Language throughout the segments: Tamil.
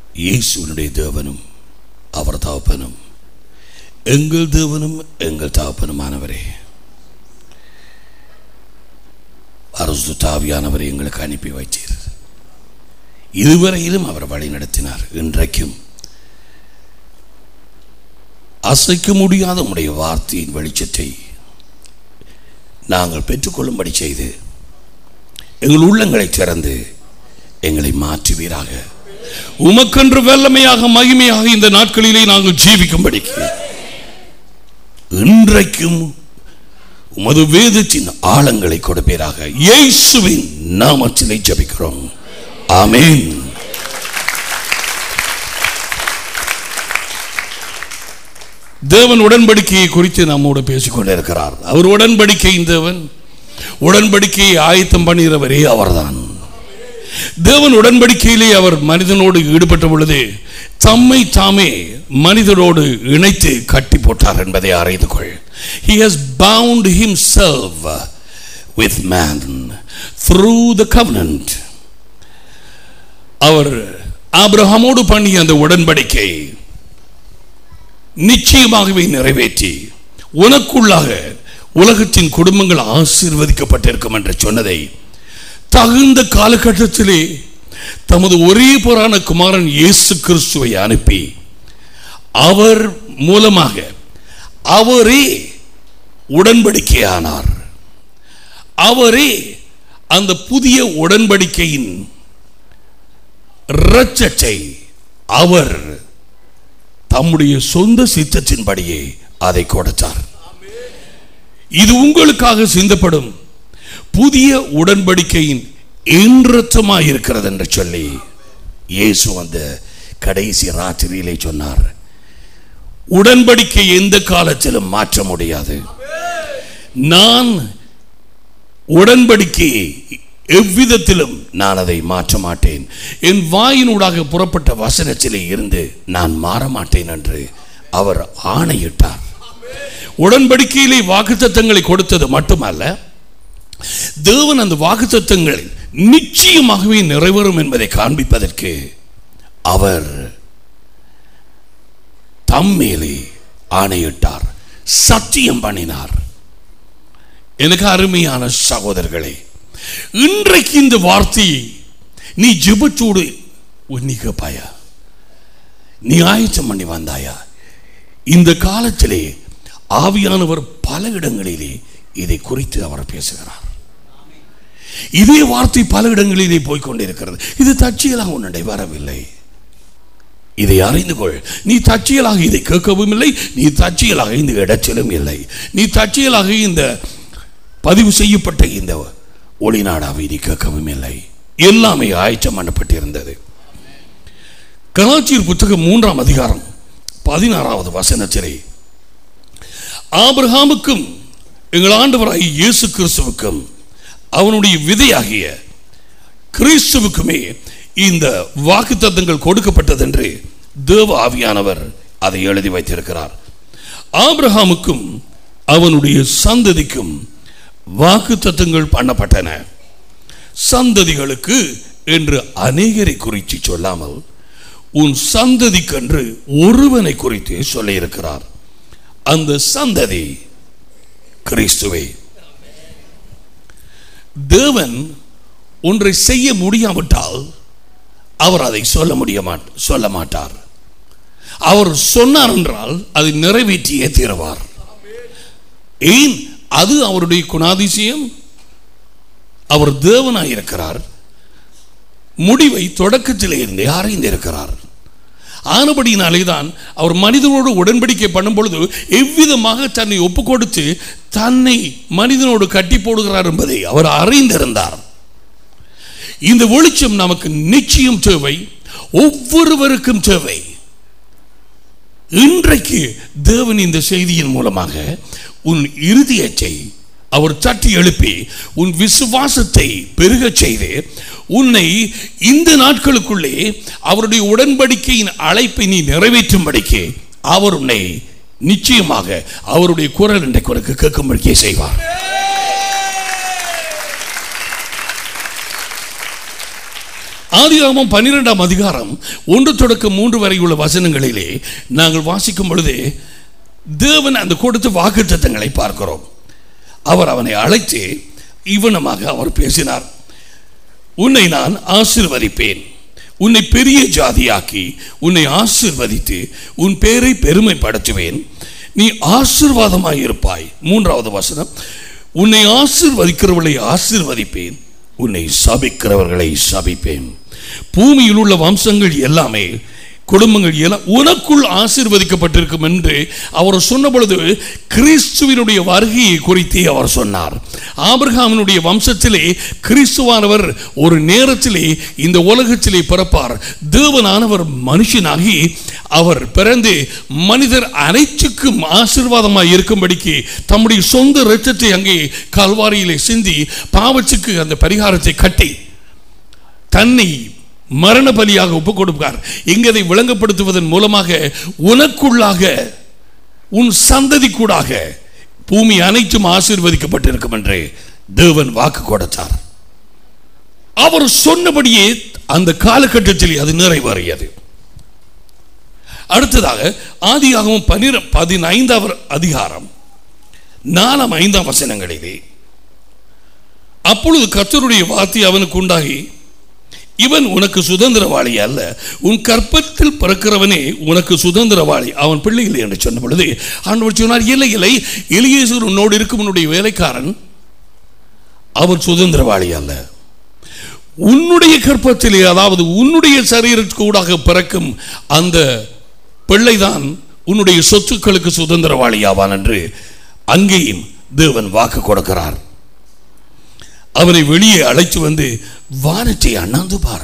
இயேசுவினுடைய தேவனும் அவர் தகப்பனும் எங்கள் தேவனும் எங்கள் தகப்பனுமானவரே அரசு தாவியானவரை எங்களுக்கு அனுப்பி வைத்தீர் இதுவரையிலும் அவர் வழி நடத்தினார் இன்றைக்கும் அசைக்க முடியாத உடைய வார்த்தையின் வெளிச்சத்தை நாங்கள் பெற்றுக்கொள்ளும்படி செய்து எங்கள் உள்ளங்களை திறந்து எங்களை மாற்றுவீராக உமக்கென்று வல்லமையாக மகிமையாக இந்த நாட்களிலே நாங்கள் ஜீவிக்கும்படிக்கு இன்றைக்கும் உமது வேதத்தின் ஆழங்களை கொடுப்பீராக இயேசுவின் நாமத்திலே ஜெபிக்கிறோம் ஆமென் தேவன் உடன்படிக்கையை குறித்து நம்மோடு பேசிக் கொண்டிருக்கிறார் அவர் உடன்படிக்கையின் தேவன் உடன்படிக்கையை ஆயத்தம் பண்ணுகிறவரே அவர்தான் தேவன் உடன்படிக்கையிலே அவர் மனிதனோடு ஈடுபட்ட பொழுது தம்மை தாமே மனிதனோடு இணைத்து கட்டி போட்டார் என்பதை அறிந்து கொள் he has bound himself with man through the covenant அவர் ஆபிரகாமோடு பண்ணிய அந்த உடன்படிக்கை நிச்சயமாகவே நிறைவேற்றி உனக்குள்ளாக உலகத்தின் குடும்பங்கள் ஆசீர்வதிக்கப்பட்டிருக்கும் என்று சொன்னதை தகுந்த காலகட்டத்திலே தமது ஒரே புறான குமாரன் இயேசு கிறிஸ்துவை அனுப்பி அவர் மூலமாக அவரே உடன்படிக்கையானார் அவரே அந்த புதிய உடன்படிக்கையின் இரட்சத்தை அவர் தம்முடைய சொந்த சித்தத்தின்படியே அதை கொடுத்தார் இது உங்களுக்காக சிந்தப்படும் புதிய உடன்படிக்கையின் இன்றத்தமாய் இருக்கிறது என்று சொல்லி இயேசு அந்த கடைசி ராத்திரியிலே சொன்னார் உடன்படிக்கை எந்த காலத்திலும் மாற்ற முடியாது நான் உடன்படிக்கையை எவ்விதத்திலும் நான் அதை மாற்ற மாட்டேன் என் வாயினூடாக புறப்பட்ட வசனத்திலே இருந்து நான் மாற மாட்டேன் என்று அவர் ஆணையிட்டார் உடன்படிக்கையிலே வாக்குத்தத்தங்களை கொடுத்தது மட்டுமல்ல தேவன் அந்த வாக்குத்தத்தங்களை நிச்சயமாகவே நிறைவேறும் என்பதை காண்பிப்பதற்கு அவர் தம்மேலே ஆணையிட்டார் சத்தியம் பண்ணினார் எனக்கு அருமையான சகோதரர்களே இன்றைக்கு இந்த வார்த்தையை நீ ஜெபத்தோடு நீ கேட்பாயா நீ ஆயத்தம் பண்ணி வந்தாயா இந்த காலத்திலே ஆவியானவர் பல இடங்களிலே இதை குறித்து அவர் பேசுகிறார் இதே வார்த்தை பல இடங்களிலே போய் கொண்டிருக்கிறது இது தற்செயலாக உன்னுடைய வரவில்லை இதை அறிந்து கொள் நீ தற்செயலாக இதை கேட்கவும் இல்லை நீ தற்செயலாக இந்த இடத்திலும் இல்லை நீ தற்செயலாக இந்த பதிவு செய்யப்பட்ட இந்த ஒளிநாடாவை நீ கேட்கவும் இல்லை எல்லாமே ஆயச்சம் பண்ணப்பட்டிருந்தது கலாச்சீர் புத்தகம் மூன்றாம் அதிகாரம் பதினாறாவது வசனத்திலே ஆபிரகாமுக்கும் எங்கள் ஆண்டவராகிய இயேசு கிறிஸ்துவுக்கும் அவனுடைய விதையாகிய கிறிஸ்துவுக்குமே இந்த வாக்குத்தத்தங்கள் கொடுக்கப்பட்டது என்று தேவ ஆவியானவர் அதை எழுதி வைத்திருக்கிறார் ஆபிரகாமுக்கும் அவனுடைய சந்ததிக்கும் வாக்குத்தத்தங்கள் பண்ணப்பட்டன சந்ததிகளுக்கு என்று அநேகரை குறித்து சொல்லாமல் உன் சந்ததிக்கென்று ஒருவனை குறித்து சொல்லியிருக்கிறார் அந்த சந்ததி கிறிஸ்துவே தேவன் ஒன்றை செய்ய முடியாவிட்டால் அவர் அதை சொல்ல முடிய மாட் சொல்ல மாட்டார் அவர் சொன்னார் என்றால் அதை நிறைவேற்றியே தீருவார் ஏன் அது அவருடைய குணாதிசயம் அவர் தேவனாய் இருக்கிறார் முடிவை தொடக்கத்திலே இருந்தே அறிந்திருக்கிறார் ஆனபடியினாலே தான் அவர் மனிதனோடு உடன்படிக்கை பண்ணும் பொழுது எவ்விதமாக தன்னை ஒப்பு கொடுத்து தன்னை மனிதனோடு கட்டி போடுகிறார் என்பதை அவர் அறிந்திருந்தார் இந்த வெளிச்சம் நமக்கு நிச்சயம் தேவை ஒவ்வொருவருக்கும் தேவை இன்றைக்கு தேவன் இந்த செய்தியின் மூலமாக உன் இருதயத்தை அவர் தட்டி எழுப்பி உன் விசுவாசத்தை பெருகச் செய்து உன்னை இந்த நாட்களுக்குள்ளே அவருடைய உடன்படிக்கையின் அழைப்பை நீ நிறைவேற்றும்படிக்கு அவர் உன்னை நிச்சயமாக அவருடைய குரல் இன்றைக்கு உனக்கு கேட்கும்படிக்கே செய்வார் ஆதியாகமம் பன்னிரெண்டாம் அதிகாரம் ஒன்று தொடக்கம் மூன்று வரை உள்ள வசனங்களிலே நாங்கள் வாசிக்கும் பொழுது தேவன் அந்த கொடுத்த வாக்குத்தத்தங்களை பார்க்கிறோம் அவர் அவனை அழைத்து இவனமாக அவர் பேசினார் உன்னை நான் ஆசிர்வதிப்பேன் உன்னை பெரிய ஜாதியாக்கி உன்னை ஆசிர்வதித்து உன் பேரை பெருமைப்படுத்துவேன் நீ ஆசிர்வாதமாய் இருப்பாய் மூன்றாவது வசனம் உன்னை ஆசிர்வதிக்கிறவர்களை ஆசிர்வதிப்பேன் உன்னை சபிக்கிறவர்களை சபிப்பேன் பூமியில் உள்ள வம்சங்கள் எல்லாமே குடும்பங்கள் எல்லாம் உனக்குள் ஆசீர்வதிக்கப்பட்டிருக்கும் என்று அவர் சொன்ன பொழுது கிறிஸ்துவினுடைய வருகையை குறித்து அவர் சொன்னார் ஆபிரகாமினுடைய வம்சத்திலே கிறிஸ்துவானவர் ஒரு நேரத்திலே இந்த உலகத்திலே பிறப்பார் தேவனானவர் மனுஷனாகி அவர் பிறந்து மனிதர் அனைத்துக்கும் ஆசீர்வாதமாய் இருக்கும்படிக்கு தம்முடைய சொந்த இரத்தத்தை அங்கே கல்வாரியிலே சிந்தி பாவத்துக்கு அந்த பரிகாரத்தை கட்டி தன்னை மரண பலியாக ஒப்புக் கொடுப்பார் இங்கதை விளங்கப்படுத்துவதன் மூலமாக உனக்குள்ளாக உன் சந்ததி கூடாக பூமி அனைத்தும் ஆசீர்வதிக்கப்பட்டிருக்கும் என்று தேவன் வாக்கு கொடுத்தார் அவர் சொன்னபடியே அந்த காலகட்டத்தில் அது நிறைவேறியது அடுத்ததாக ஆதியாகவும் பனிர பதினைந்தாவது அதிகாரம் நாலாம் ஐந்தாம் வசனங்களிலே அப்பொழுது கர்த்தருடைய வார்த்தை அவனுக்கு உண்டாகி இவன் உனக்கு சுதந்திரவாளி அல்ல உன் கற்பத்தில் பிறக்கிறவனே உனக்கு சுதந்திரவாளி அவன் பிள்ளைகள் என்று சொன்ன பொழுது ஆண்டவர் சொன்னார் இல்லை இல்லை எலியேசர் உன்னோடு இருக்கும் உன்னுடைய வேலைக்காரன் அவன் சுதந்திரவாளி அல்ல உன்னுடைய கற்பத்திலே அதாவது உன்னுடைய சரீரக்கூடாக பிறக்கும் அந்த பிள்ளைதான் உன்னுடைய சொத்துக்களுக்கு சுதந்திரவாளி ஆவான் என்று அங்கேயும் தேவன் வாக்கு கொடுக்கிறார் அவனை வெளியே அழைத்து வந்து வானத்தை அண்ணாந்து பார்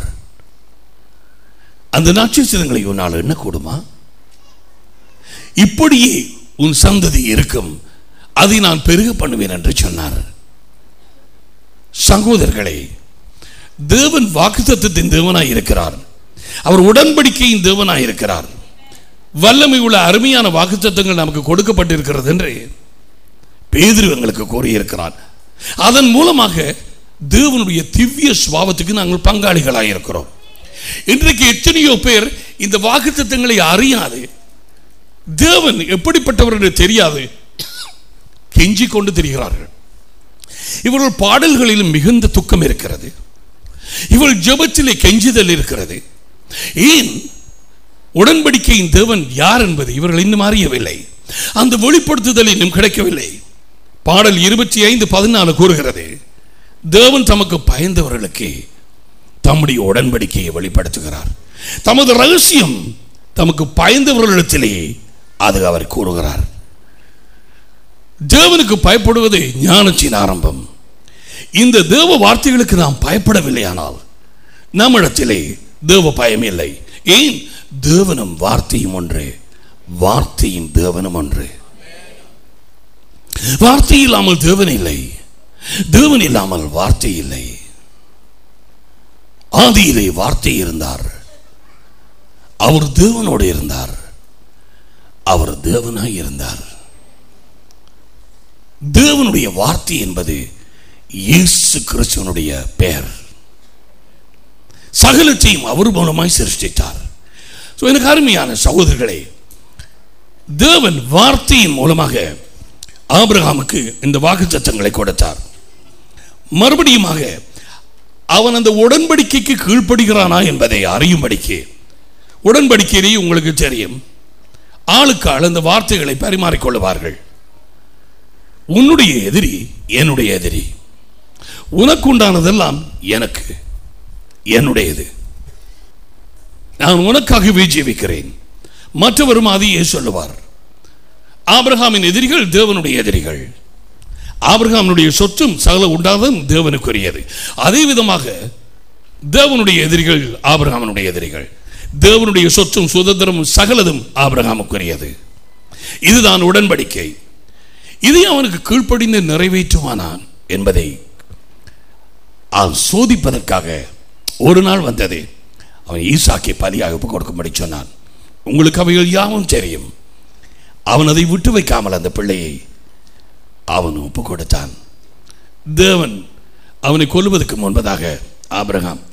அந்த நட்சத்திரங்களை உன்னால் என்ன கூடுமா இப்படியே உன் சந்ததி இருக்கும் அதை நான் பெருக பண்ணுவேன் என்று சொன்னார் சகோதரர்களே தேவன் வாக்குத்தத்தின் தேவனாய் இருக்கிறார் அவர் உடன்படிக்கையின் தேவனாய் இருக்கிறார் வல்லமை உள்ள அருமையான வாக்குத்தத்தங்கள் நமக்கு கொடுக்கப்பட்டிருக்கிறது என்று பேதிரு எங்களுக்கு கூறியிருக்கிறார் அதன் மூலமாக தேவனுடைய திவ்ய சுவாபத்துக்கு நாங்கள் பங்காளிகளாக இருக்கிறோம் இன்றைக்கு எத்தனையோ பேர் இந்த வாக்குத்தத்தங்களை அறியாது தேவன் எப்படிப்பட்டவர் என்று தெரியாது கெஞ்சி கொண்டு தெரிகிறார்கள் இவர்கள் பாடல்களிலும் மிகுந்த துக்கம் இருக்கிறது இவள் ஜெபத்திலே கெஞ்சுதல் இருக்கிறது ஏன் உடன்படிக்கையின் தேவன் யார் என்பது இவர்கள் இன்னும் அறியவில்லை அந்த வெளிப்படுத்துதல் இன்னும் கிடைக்கவில்லை பாடல் இருபத்தி ஐந்து பதினாலு கூறுகிறது தேவன் தமக்கு பயந்தவர்களுக்கு தம்முடைய உடன்படிக்கையை வெளிப்படுத்துகிறார் தமது ரகசியம் தமக்கு பயந்தவர்களிடத்திலே அது அவர் கூறுகிறார் தேவனுக்கு பயப்படுவது ஞானத்தின் ஆரம்பம் இந்த தேவ வார்த்தைகளுக்கு நாம் பயப்படவில்லையானால் நம்மிடத்திலே தேவ பயம் இல்லை ஏன் தேவனும் வார்த்தையும் ஒன்று வார்த்தையும் தேவனும் ஒன்று வார்த்தை இல்லாமல் தேவன் இல்லை தேவன் இல்லாமல் வார்த்தை இல்லை ஆதியிலே வார்த்தை இருந்தார் அவர் தேவனோடு இருந்தார் அவர் தேவனாய் இருந்தார் தேவனுடைய வார்த்தை என்பது இயேசு கிறிஸ்துவனுடைய பெயர் சகலத்தையும் அவர் மூலமாய் சிருஷ்டித்தார் ஸோ எனக்கு அருமையான சகோதரர்களே தேவன் வார்த்தையின் மூலமாக ஆபிரகாமுக்கு இந்த வாக்குத்தத்தங்களை கொடுத்தார் மறுபடியுமாக அவன் அந்த உடன்படிக்கைக்கு கீழ்ப்படுகிறானா என்பதை அறியும்படிக்கு உடன்படிக்கையிலேயே உங்களுக்கு தெரியும் ஆளுக்கு ஆள் அந்த வார்த்தைகளை பரிமாறிக்கொள்வார்கள் உன்னுடைய எதிரி என்னுடைய எதிரி உனக்கு உண்டானதெல்லாம் எனக்கு என்னுடையது நான் உனக்காகவே ஜீவிக்கிறேன் மற்றவரும் அதையே சொல்லுவார் ஆபிரகாமின் எதிரிகள் தேவனுடைய எதிரிகள் ஆபிரகாமினுடைய சொத்தும் சகல உண்டாததும் தேவனுக்குரியது அதே விதமாக தேவனுடைய எதிரிகள் ஆபிரகாமனுடைய எதிரிகள் தேவனுடைய சொத்தும் சுதந்திரமும் சகலதும் ஆபிரகாமுக்குரியது இதுதான் உடன்படிக்கை இதை அவனுக்கு கீழ்ப்படிந்து நிறைவேற்றுவானான் என்பதை அவன் சோதிப்பதற்காக ஒரு நாள் வந்தது அவன் ஈசாக்கை பலியாக ஒப்புக் கொடுக்கும்படி சொன்னான் உங்களுக்கு அவைகள் யாவும் தெரியும் அவன் அதை விட்டு வைக்காமல் அந்த பிள்ளையை அவன் ஒப்பு கொடுத்தான் தேவன் அவனை கொல்லுவதற்கு முன்பதாக ஆபிரகாம்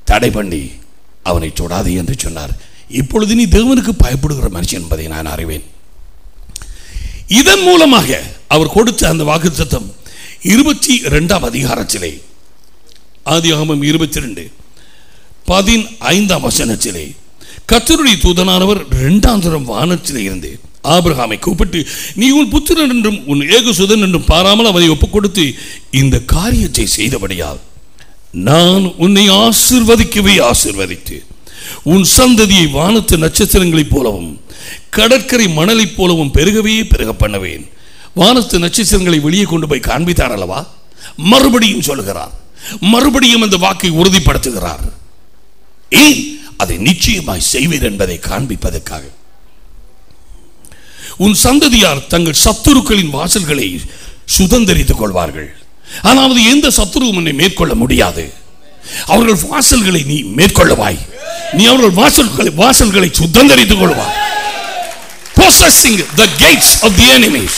தடை பண்ணி அவனை தொடாதே என்று சொன்னார் இப்பொழுது நீ தேவனுக்கு பயப்படுகிற மனுஷன் என்பதை நான் அறிவேன் இதன் மூலமாக அவர் கொடுத்த அந்த வாக்குத்தத்தம் இருபத்தி இரண்டாம் அதிகாரத்திலே ஆதியாகமம் இருபத்தி ரெண்டு பதினைந்தாம் வசனத்திலே கத்தருடைய தூதனானவர் இரண்டாம் தரம் வானத்திலே இருந்து ஆபிரகாமை கூப்பிட்டு நீ உன் புத்திரன் என்றும் உன் ஏகசுதன் என்றும் பாராமல் அவனை ஒப்புக் கொடுத்து இந்த காரியத்தை செய்தபடியால் நான் உன்னை ஆசிர்வதிக்கவே ஆசிர்வதித்து உன் சந்ததியை வானத்து நட்சத்திரங்களைப் போலவும் கடற்கரை மணலைப் போலவும் பெருகவே பெருக பண்ணுவேன் வானத்து நட்சத்திரங்களை வெளியே கொண்டு போய் காண்பித்தார் அல்லவா மறுபடியும் சொல்லுகிறார் மறுபடியும் அந்த வாக்கை உறுதிப்படுத்துகிறார் ஏன் அதை நிச்சயமாய் செய்வீர் என்பதை காண்பிப்பதற்காக உன் சந்ததியார் தங்கள் சத்துருக்களின் வாசல்களை சுதந்தரித்துக் கொள்வார்கள் அதாவது எந்த சத்துருவும் உன்னை மேற்கொள்ள முடியாது அவர்கள் வாசல்களை நீ மேற்கொள்ளவாய் நீ அவர்கள் வாசல்களை வாசல்களை சுதந்தரித்துக் கொள்வாய் possessing the gates of the enemies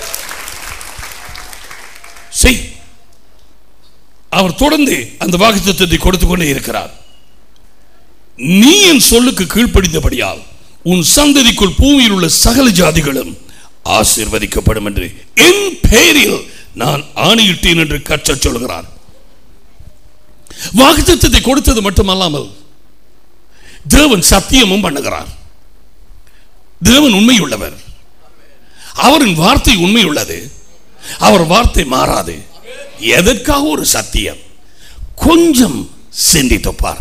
செய் அவர் தொடர்ந்து அந்த வாக்குத்தத்தை கொடுத்து கொண்டே இருக்கிறார் நீ என் சொல்லுக்கு கீழ்ப்படிந்தபடியால் உன் சந்ததிக்குள் பூமியில் உள்ள சகல ஜாதிகளும் ஆசீர்வதிக்கப்படும் என்று என் பெயரில் நான் ஆணையிட்டேன் என்று கற்றச் சொல்கிறார் வாக்குத்தத்தை கொடுத்தது மட்டுமல்லாமல் தேவன் சத்தியமும் பண்ணுகிறார் தேவன் உண்மையுள்ளவர் அவரின் வார்த்தை உண்மையுள்ளது அவர் வார்த்தை மாறாது எதற்காக ஒரு சத்தியம் கொஞ்சம் சிந்தித்துப்பார்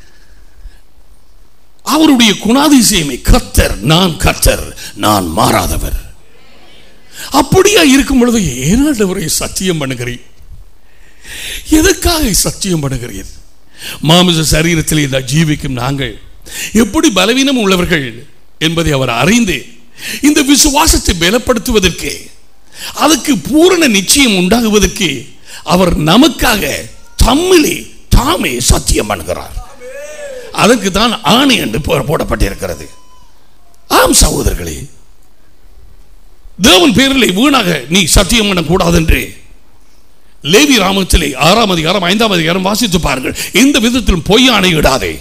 அவருடைய குணாதிசயமை கத்தர் நான் கத்தர் நான் மாறாதவர் அப்படியா இருக்கும் பொழுது ஏனாண்டவரை சத்தியம் பண்ணுகிறேன் எதற்காக சத்தியம் பண்ணுகிறீர் மாமிச சரீரத்தில் இந்த ஜீவிக்கும் நாங்கள் எப்படி பலவீனம் உள்ளவர்கள் என்பதை அவர் அறிந்து இந்த விசுவாசத்தை பலப்படுத்துவதற்கு அதுக்கு பூரண நிச்சயம் உண்டாகுவதற்கு அவர் நமக்காக தம்மிலே தாமே சத்தியம் பண்ணுகிறார் அதற்கு தான் ஆணை என்று போ- போடப்பட்டிருக்கிறது ஆம் சகோதரர்களே தேவன் பேரில் வீணாக நீ சத்தியம் பண்ணக்கூடாது என்று லேவி ராமத்திலே ஆறாம் அதிகாரம் ஐந்தாம் அதிகாரம் வாசித்து பாருங்கள் எந்த விதத்திலும் பொய் ஆணையிடாதே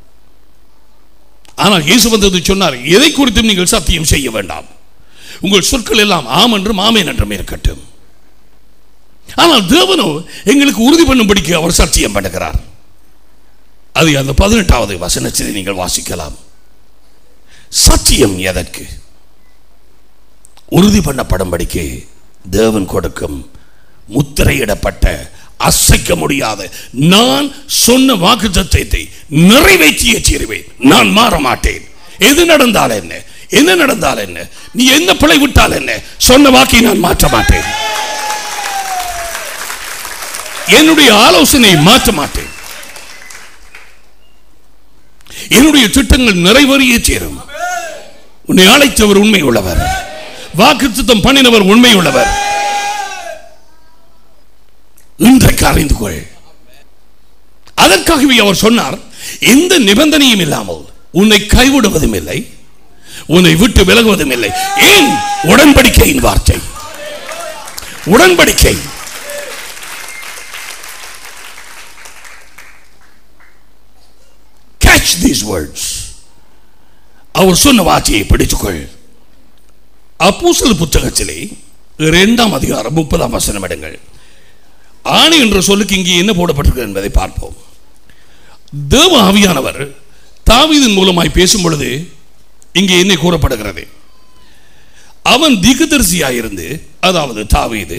ஆனால் இயேசு வந்தது சொன்னார் எதை குறித்தும் நீங்கள் சத்தியம் செய்ய வேண்டாம் உங்கள் சொற்கள் எல்லாம் ஆம் என்றும் ஆமேன் என்றும் இருக்கட்டும் ஆனால் தேவனோ எங்களுக்கு உறுதி பண்ணும்படிக்கு அவர் சத்தியம் பண்ணுகிறார் அது அந்த பதினெட்டாவது வசனத்தில் நீங்கள் வாசிக்கலாம் சத்தியம் எதற்கு உறுதி பண்ணப்படும்படிக்கு தேவன் கொடுக்கும் முத்திரையிடப்பட்ட அசைக்க முடியாத நான் சொன்ன வாக்கு தத்துவத்தை நிறைவேற்றிய தீருவேன் நான் மாற மாட்டேன் எது நடந்தால் என்ன என்ன நடந்தால் என்ன நீ என்ன பிழை விட்டால் என்ன சொன்ன வாக்கை நான் மாற்ற மாட்டேன் என்னுடைய ஆலோசனையை மாற்ற மாட்டேன் என்னுடைய திட்டங்கள் நிறைவேறியே சேரும் உன்னை அழைத்தவர் உண்மை உள்ளவர் வாக்குத்தத்தம் பண்ணினவர் உண்மை உள்ளவர் இன்றைக்கு அறிந்து கொள் அதற்காகவே அவர் சொன்னார் எந்த நிபந்தனையும் இல்லாமல் உன்னை கைவிடுவதும் இல்லை உன்னை விட்டு விலகுவதும் இல்லை ஏன் உடன்படிக்கையின் வார்த்தை உடன்படிக்கை catch these words அவர் சொன்ன வார்த்தையை பிடித்துக்கொள் அப்போஸ்தலர் புத்தகத்திலே இரண்டாம் அதிகாரம் முப்பதாம் வசனம் எடுங்கள் ஆணை என்ற சொல்லுக்கு இங்கே என்ன போடப்பட்டிருக்கு என்பதை பார்ப்போம் தேவ ஆவியானவர் தாவீதின் மூலமாய் பேசும் பொழுது இங்கே என்ன கூறப்படுகிறது அவன் திகுதரிசியாயிருந்து அதாவது தாவீது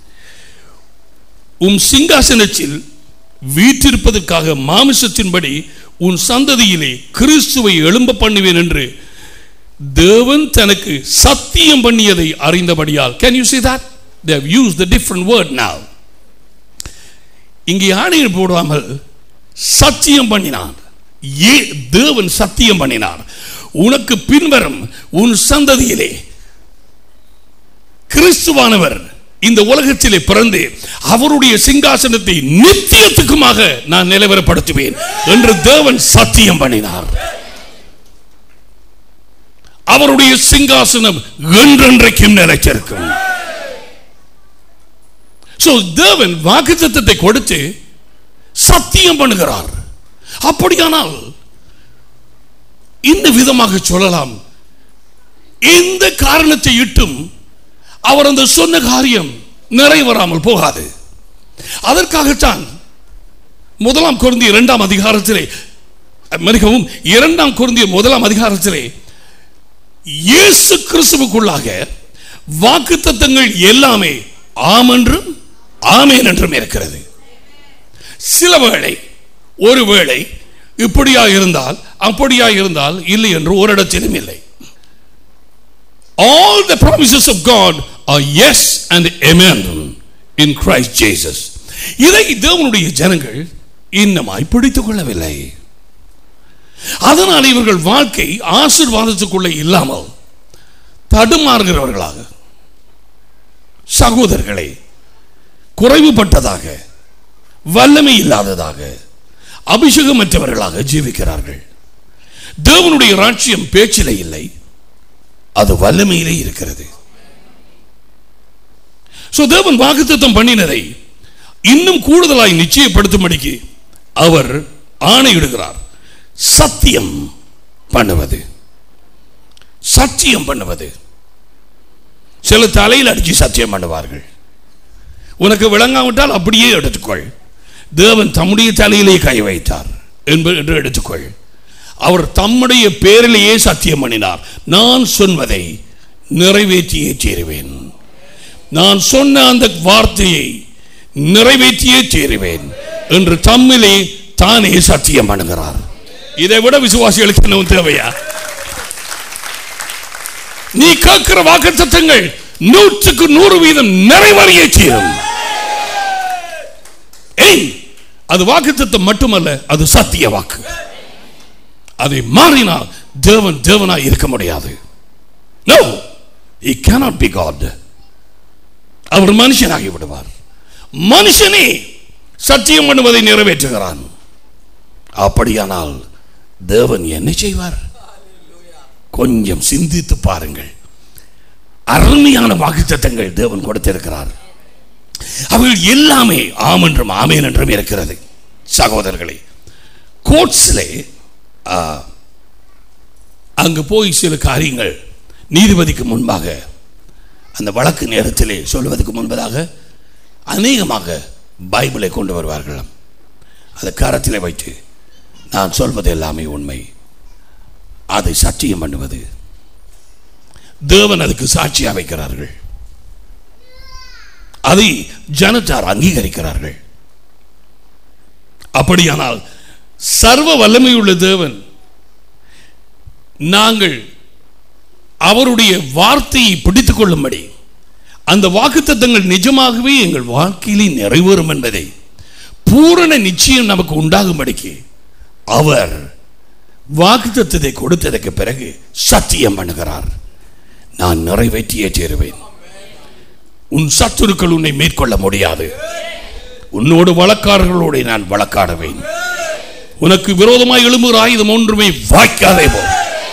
உம் சிங்காசனத்தில் வீற்றிருப்பதற்காக மாமிசத்தின்படி உன் சந்ததியிலே கிறிஸ்துவை எழும்ப பண்ணுவேன் என்று தேவன் தனக்கு சத்தியம் பண்ணியதை அறிந்தபடியால் can you see that they have used the different word now இங்கே ஆணையை போடாமல் சத்தியம் பண்ணினான் ஏ தேவன் சத்தியம் பண்ணினார் உனக்கு பின்வரும் உன் சந்ததியிலே கிறிஸ்துவானவர் இந்த உலகத்திலே பிறந்து அவருடைய சிங்காசனத்தை நித்தியத்துக்குமாக நான் நிலவரப்படுத்துவேன் என்று தேவன் சத்தியம் பண்ணினார் அவருடைய சிங்காசனம் என்றென்றைக்கும் நிலைச்சிருக்கும் So, தேவன் வாக்குத்தத்தத்தை கொடுத்து சத்தியம் பண்ணுகிறார் அப்படியானால் இந்த விதமாக சொல்லலாம் இந்த காரணத்தை இட்டும் அவர் அந்த சொன்ன காரியம் நிறைவேறாமல் போகாது அதற்காகத்தான் முதலாம் குருந்திய இரண்டாம் அதிகாரத்திலே மன்னிக்கவும் இரண்டாம் குருந்திய முதலாம் அதிகாரத்திலே இயேசு கிறிஸ்துவுக்குள்ளாக வாக்குத்தத்தங்கள் எல்லாமே ஆம் என்றும் ஆமேன் என்றும் இருக்கிறது சில வேளை ஒருவேளை இப்படியா இருந்தால் அப்படியா இருந்தால் இல்லை என்று ஒரு இடத்திலும் இல்லை all the promises of God are yes and amen in Christ Jesus இதை தேவனுடைய ஜனங்கள் இன்னமாய் பிடித்துக் கொள்ளவில்லை அதனால் இவர்கள் வாழ்க்கை ஆசிர்வாதத்துக்குள்ளே இல்லாமல் தடுமாறுகிறவர்களாக சகோதரர்களை குறைவுபட்டதாக வல்லமை இல்லாததாக அபிஷேகமற்றவர்களாக ஜீவிக்கிறார்கள் தேவனுடைய ராட்சியம் பேச்சிலே இல்லை அது வல்லமையிலே இருக்கிறது சோ தேவன் வாக்குத்தத்தம் பண்ணினதை இன்னும் கூடுதலாய் நிச்சயப்படுத்தும்படிக்கு அவர் ஆணையிடுகிறார் சத்தியம் பண்ணுவது சத்தியம் பண்ணுவது சில தலையில் அடிச்சு சத்தியம் பண்ணுவார்கள் உனக்கு விளங்காவிட்டால் அப்படியே எடுத்துக்கொள் தேவன் தம்முடைய தலையிலே கை வைத்தார் என்பது என்று எடுத்துக்கொள் அவர் தம்முடைய பேரிலேயே சத்தியம் பண்ணினார் நான் சொன்னதை நிறைவேற்றியே சேருவேன் நான் சொன்ன அந்த வார்த்தையை நிறைவேற்றியே சேருவேன் என்று தம்மிலே தானே சத்தியம் பண்ணுகிறார் இதை விட விசுவாசிகளுக்கு என்ன தேவையா நீ கேட்கிற வாக்கு சத்தங்கள் நூற்றுக்கு நூறு வீதம் நிறைவறிய செய்யும் ஏய் அது வாக்கு மட்டுமல்ல அது சத்திய வாக்கு அதை மாறினால் தேவன் தேவனாய் இருக்க முடியாது no he cannot be god அவர் மனுஷனாகி விடுவார் மனுஷனே சத்தியம் பண்ணுவதை நிறைவேற்றுகிறான் அப்படியானால் தேவன் என்ன செய்வார் கொஞ்சம் சிந்தித்து பாருங்கள் அருமையான வாக்குத்தத்தங்கள் தேவன் கொடுத்திருக்கிறார் அவர்கள் எல்லாமே ஆம் என்றும் ஆமேன் என்றும் இருக்கிறது சகோதரர்களே கோர்ட்ஸிலே அங்கு போய் சில காரியங்கள் நீதிபதிக்கு முன்பாக அந்த வழக்கு நேரத்திலே சொல்வதற்கு முன்பதாக அநேகமாக பைபிளை கொண்டு வருவார்களாம் அதை கரத்திலே வைத்து நான் சொல்வது எல்லாமே உண்மை அதை சத்தியம் பண்ணுவது தேவன் அதுக்கு சாட்சியா வைக்கிறார்கள் அதை ஜனத்தார் அங்கீகரிக்கிறார்கள் அப்படியானால் சர்வ வல்லமையுள்ள தேவன் நாங்கள் அவருடைய வார்த்தையை பிடித்துக் கொள்ளும்படி அந்த வாக்குத்தத்தங்கள் நிஜமாகவே எங்கள் வாழ்க்கையிலே நிறைவேறும் என்பதை பூரண நிச்சயம் நமக்கு உண்டாகும்படிக்கு அவர் வாக்குத்தத்தத்தை கொடுத்ததற்கு பிறகு சத்தியம் பண்ணுகிறார் நான் நிறைவேற்றியே சேருவேன் உன் சத்துருக்கள் உன்னை மேற்கொள்ள முடியாது உன்னோடு வழக்காரர்களோடு நான் வழக்காடுவேன் உனக்கு விரோதமாய் எழும்புகிற ஆயுதம் ஒன்றுமே வாய்க்காதே போ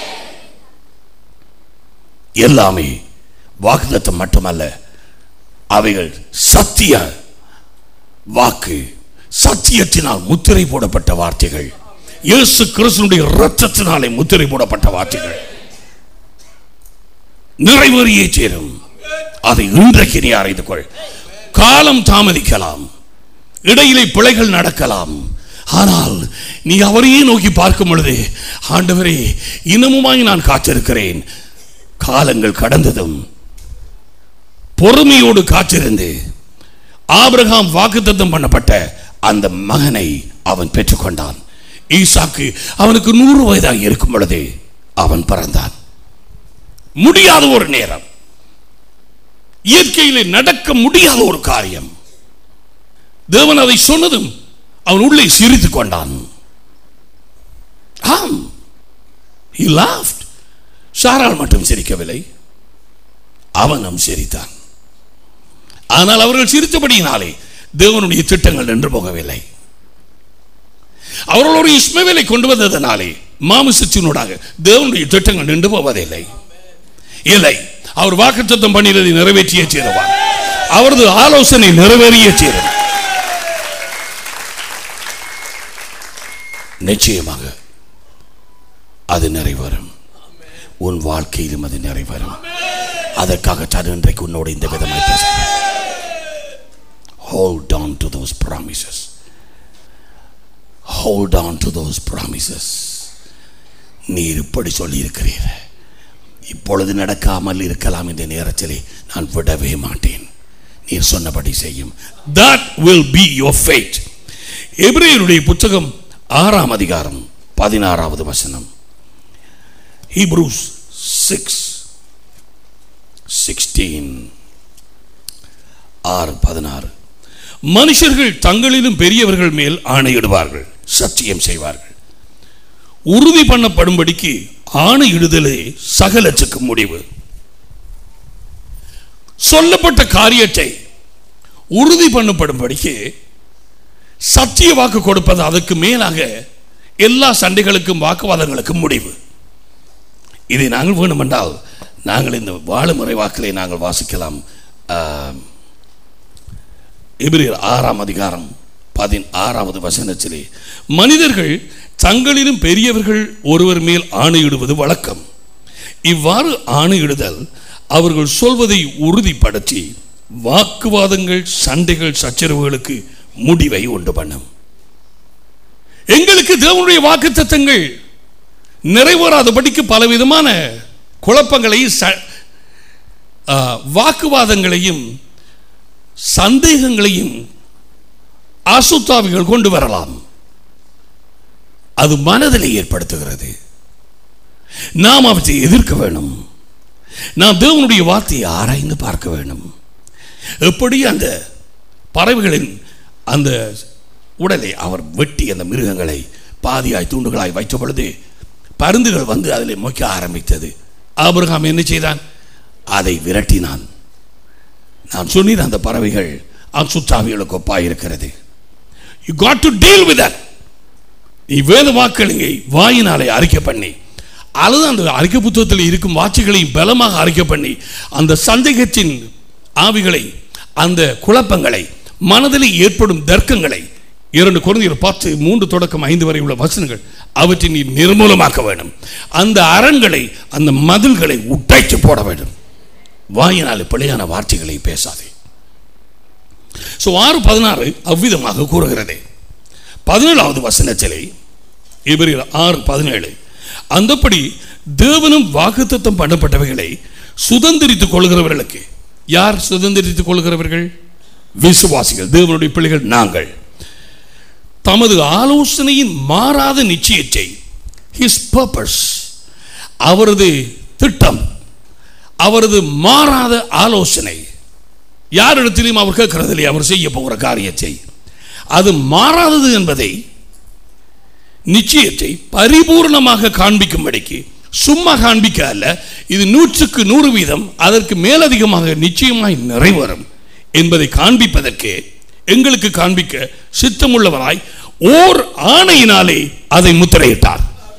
எல்லாமே வாக்குத்தத்தம் மட்டுமல்ல அவைகள் சத்திய வாக்கு சத்தியத்தினால் முத்திரை போடப்பட்ட வார்த்தைகள் இயேசு கிறிஸ்துனுடைய இரத்தத்தினாலே முத்திரை போடப்பட்ட வார்த்தைகள் நிறைவேறியே சேரும் அதை இன்றைக்கு நீ அறிந்து கொள் காலம் தாமதிக்கலாம் இடையிலே பிழைகள் நடக்கலாம் ஆனால் நீ அவரையே நோக்கி பார்க்கும் பொழுது ஆண்டவரே இன்னமுமாய் நான் காத்திருக்கிறேன் காலங்கள் கடந்ததும் பொறுமையோடு காத்திருந்து ஆபிரகாம் வாக்குத்தத்தம் பண்ணப்பட்ட அந்த மகனை அவன் பெற்றுக்கொண்டான் ஈசாக்கு அவனுக்கு நூறு வயதாக இருக்கும் பொழுது அவன் பிறந்தான் முடியாத ஒரு நேரம் இயற்கையிலே நடக்க முடியாத ஒரு காரியம் தேவன் அதை சொன்னதும் அவன் உள்ளே சிரித்துக் கொண்டான் ஆம் he laughed சாரால் மட்டும் சிரிக்கவில்லை அவனும் சிரித்தான் ஆனால் அவர்கள் சிரித்தபடியினாலே தேவனுடைய திட்டங்கள் நின்று போகவில்லை அவர்கள் ஒரு இஸ்மவேலை கொண்டு வந்ததனாலே மாமிசத்தினூடாக தேவனுடைய திட்டங்கள் நின்று போவதில்லை இல்லை அவர் வாக்குத்தத்தம் பண்ணினதை நிறைவேற்றியே சேருவார் அவரது ஆலோசனை நிறைவேறியே சேரும் நிச்சயமாக அது நிறைவேறும் உன் வாழ்க்கையிலும் அது நிறைவேறும் அதற்காகத்தான் இன்றைக்கு உன்னோடு இந்த விதமாய் பேசுகிறேன் hold on to those promises hold on to those promises நீர் இப்படி சொல்லியிருக்கிறீர் இப்பொழுது நடக்காமல் இருக்கலாம் என்ற நேரத்திலே நான் விடவே மாட்டேன் நீர் சொன்னபடி செய்யும் that will be your fate எபிரேயருடைய புத்தகம் ஆறாம் அதிகாரம் பதினாறாவது வசனம் ஹீப்ரூஸ் சிக்ஸ் சிக்ஸ்டீன் ஆறு பதினாறு மனுஷர்கள் தங்களிலும் பெரியவர்கள் மேல் ஆணையிடுவார்கள் சத்தியம் செய்வார்கள் உறுதி பண்ணப்படும்படிக்கு ஆணையிடுதலே சகலத்துக்கு முடிவு சொல்லப்பட்ட காரியத்தை உறுதி பண்ணப்படும்படிக்கு சத்திய வாக்கு கொடுப்பது அதற்கு மேலாக எல்லா சண்டைகளுக்கும் வாக்குவாதங்களுக்கும் முடிவு இதை நாங்கள் வேண்டுமென்றால் நாங்கள் இந்த வாழுமுறை வாக்கிலே நாங்கள் வாசிக்கலாம் ஆம், எபிரேயர் ஆறாம் அதிகாரம் பதினாறாவது வசனத்திலே மனிதர்கள் தங்களிலும் பெரியவர்கள் ஒருவர் மேல் ஆணையிடுவது வழக்கம் இவ்வாறு ஆணையிடுதல் அவர்கள் சொல்வதை உறுதிப்படுத்தி வாக்குவாதங்கள் சண்டைகள் சச்சரவுகளுக்கு முடிவை உண்டு பண்ணும் எங்களுக்கு தேவனுடைய வாக்குத்தத்தங்கள் நிறைவேறாதபடிக்கு பலவிதமான குழப்பங்களையும் ச- ஆ, வாக்குவாதங்களையும் சந்தேகங்களையும் அசுத்தாவிகள் கொண்டு வரலாம் அது மனதிலே ஏற்படுத்துகிறது நாம் அவற்றை எதிர்க்க வேணும் நாம் தேவனுடைய வார்த்தையை ஆராய்ந்து பார்க்க வேண்டும் எப்படி அந்த பறவைகளின் அந்த உடலை அவர் வெட்டி அந்த மிருகங்களை பாதியாய் துண்டுகளாய் வைத்த பொழுது பருந்துகள் வந்து அதில் மொய்க்க ஆரம்பித்தது ஆபிரகாம் என்ன செய்தான் அதை விரட்டினான் நான் சொன்னேன் அந்த பறவைகள் அசுத்தாவிகளுக்கு ஒப்பாய் இருக்கிறது you got to deal with that நீ வேத வாக்களிங்கை வாயினாலே அறிக்கை பண்ணி அல்லது அந்த அறிக்கை புத்தகத்தில் இருக்கும் வாட்சிகளையும் பலமாக அறிக்கை பண்ணி அந்த சந்தேகத்தின் ஆவிகளை அந்த குழப்பங்களை மனதில் ஏற்படும் தர்க்கங்களை இரண்டு குழந்தைகள் பத்து மூன்று தொடக்கம் ஐந்து வரை உள்ள வசனங்கள் அவற்றை நீ நிர்மூலமாக்க வேண்டும் அந்த அரண்களை அந்த மதில்களை உடைத்து போட வேண்டும் வாயினால் பிழையான வார்த்தைகளை பேசாதே ஸோ ஆறு பதினாறு அவ்விதமாக கூறுகிறது பதினேழாவது வசனத்திலே இவரில் ஆறு பதினேழு அந்தப்படி தேவனும் வாக்குத்தத்தம் பண்ணப்பட்டவைகளை சுதந்திரித்துக் கொள்கிறவர்களுக்கு யார் சுதந்திரித்துக் கொள்கிறவர்கள் விசுவாசிகள் தேவனுடைய பிள்ளைகள் நாங்கள் தமது ஆலோசனையின் மாறாத நிச்சயத்தை ஹிஸ் பர்பஸ் அவரது திட்டம் அவரது மாறாத ஆலோசனை யாரிடத்திலும் அவர் கேட்கிறதில்லை அவர் செய்ய போகிற காரியத்தை அது மாறாதது என்பதை நிச்சயத்தை பரிபூர்ணமாக காண்பிக்கும்படிக்கு சும்மா காண்பிக்க அல்ல இது நூற்றுக்கு நூறு வீதம் அதற்கு மேலதிகமாக நிச்சயமாய் நிறைவேறும் என்பதை காண்பிப்பதற்கு எங்களுக்கு காண்பிக்க சித்தமுள்ளவராய் ஓர் ஆணையினாலே அதை முத்திரையிட்டார்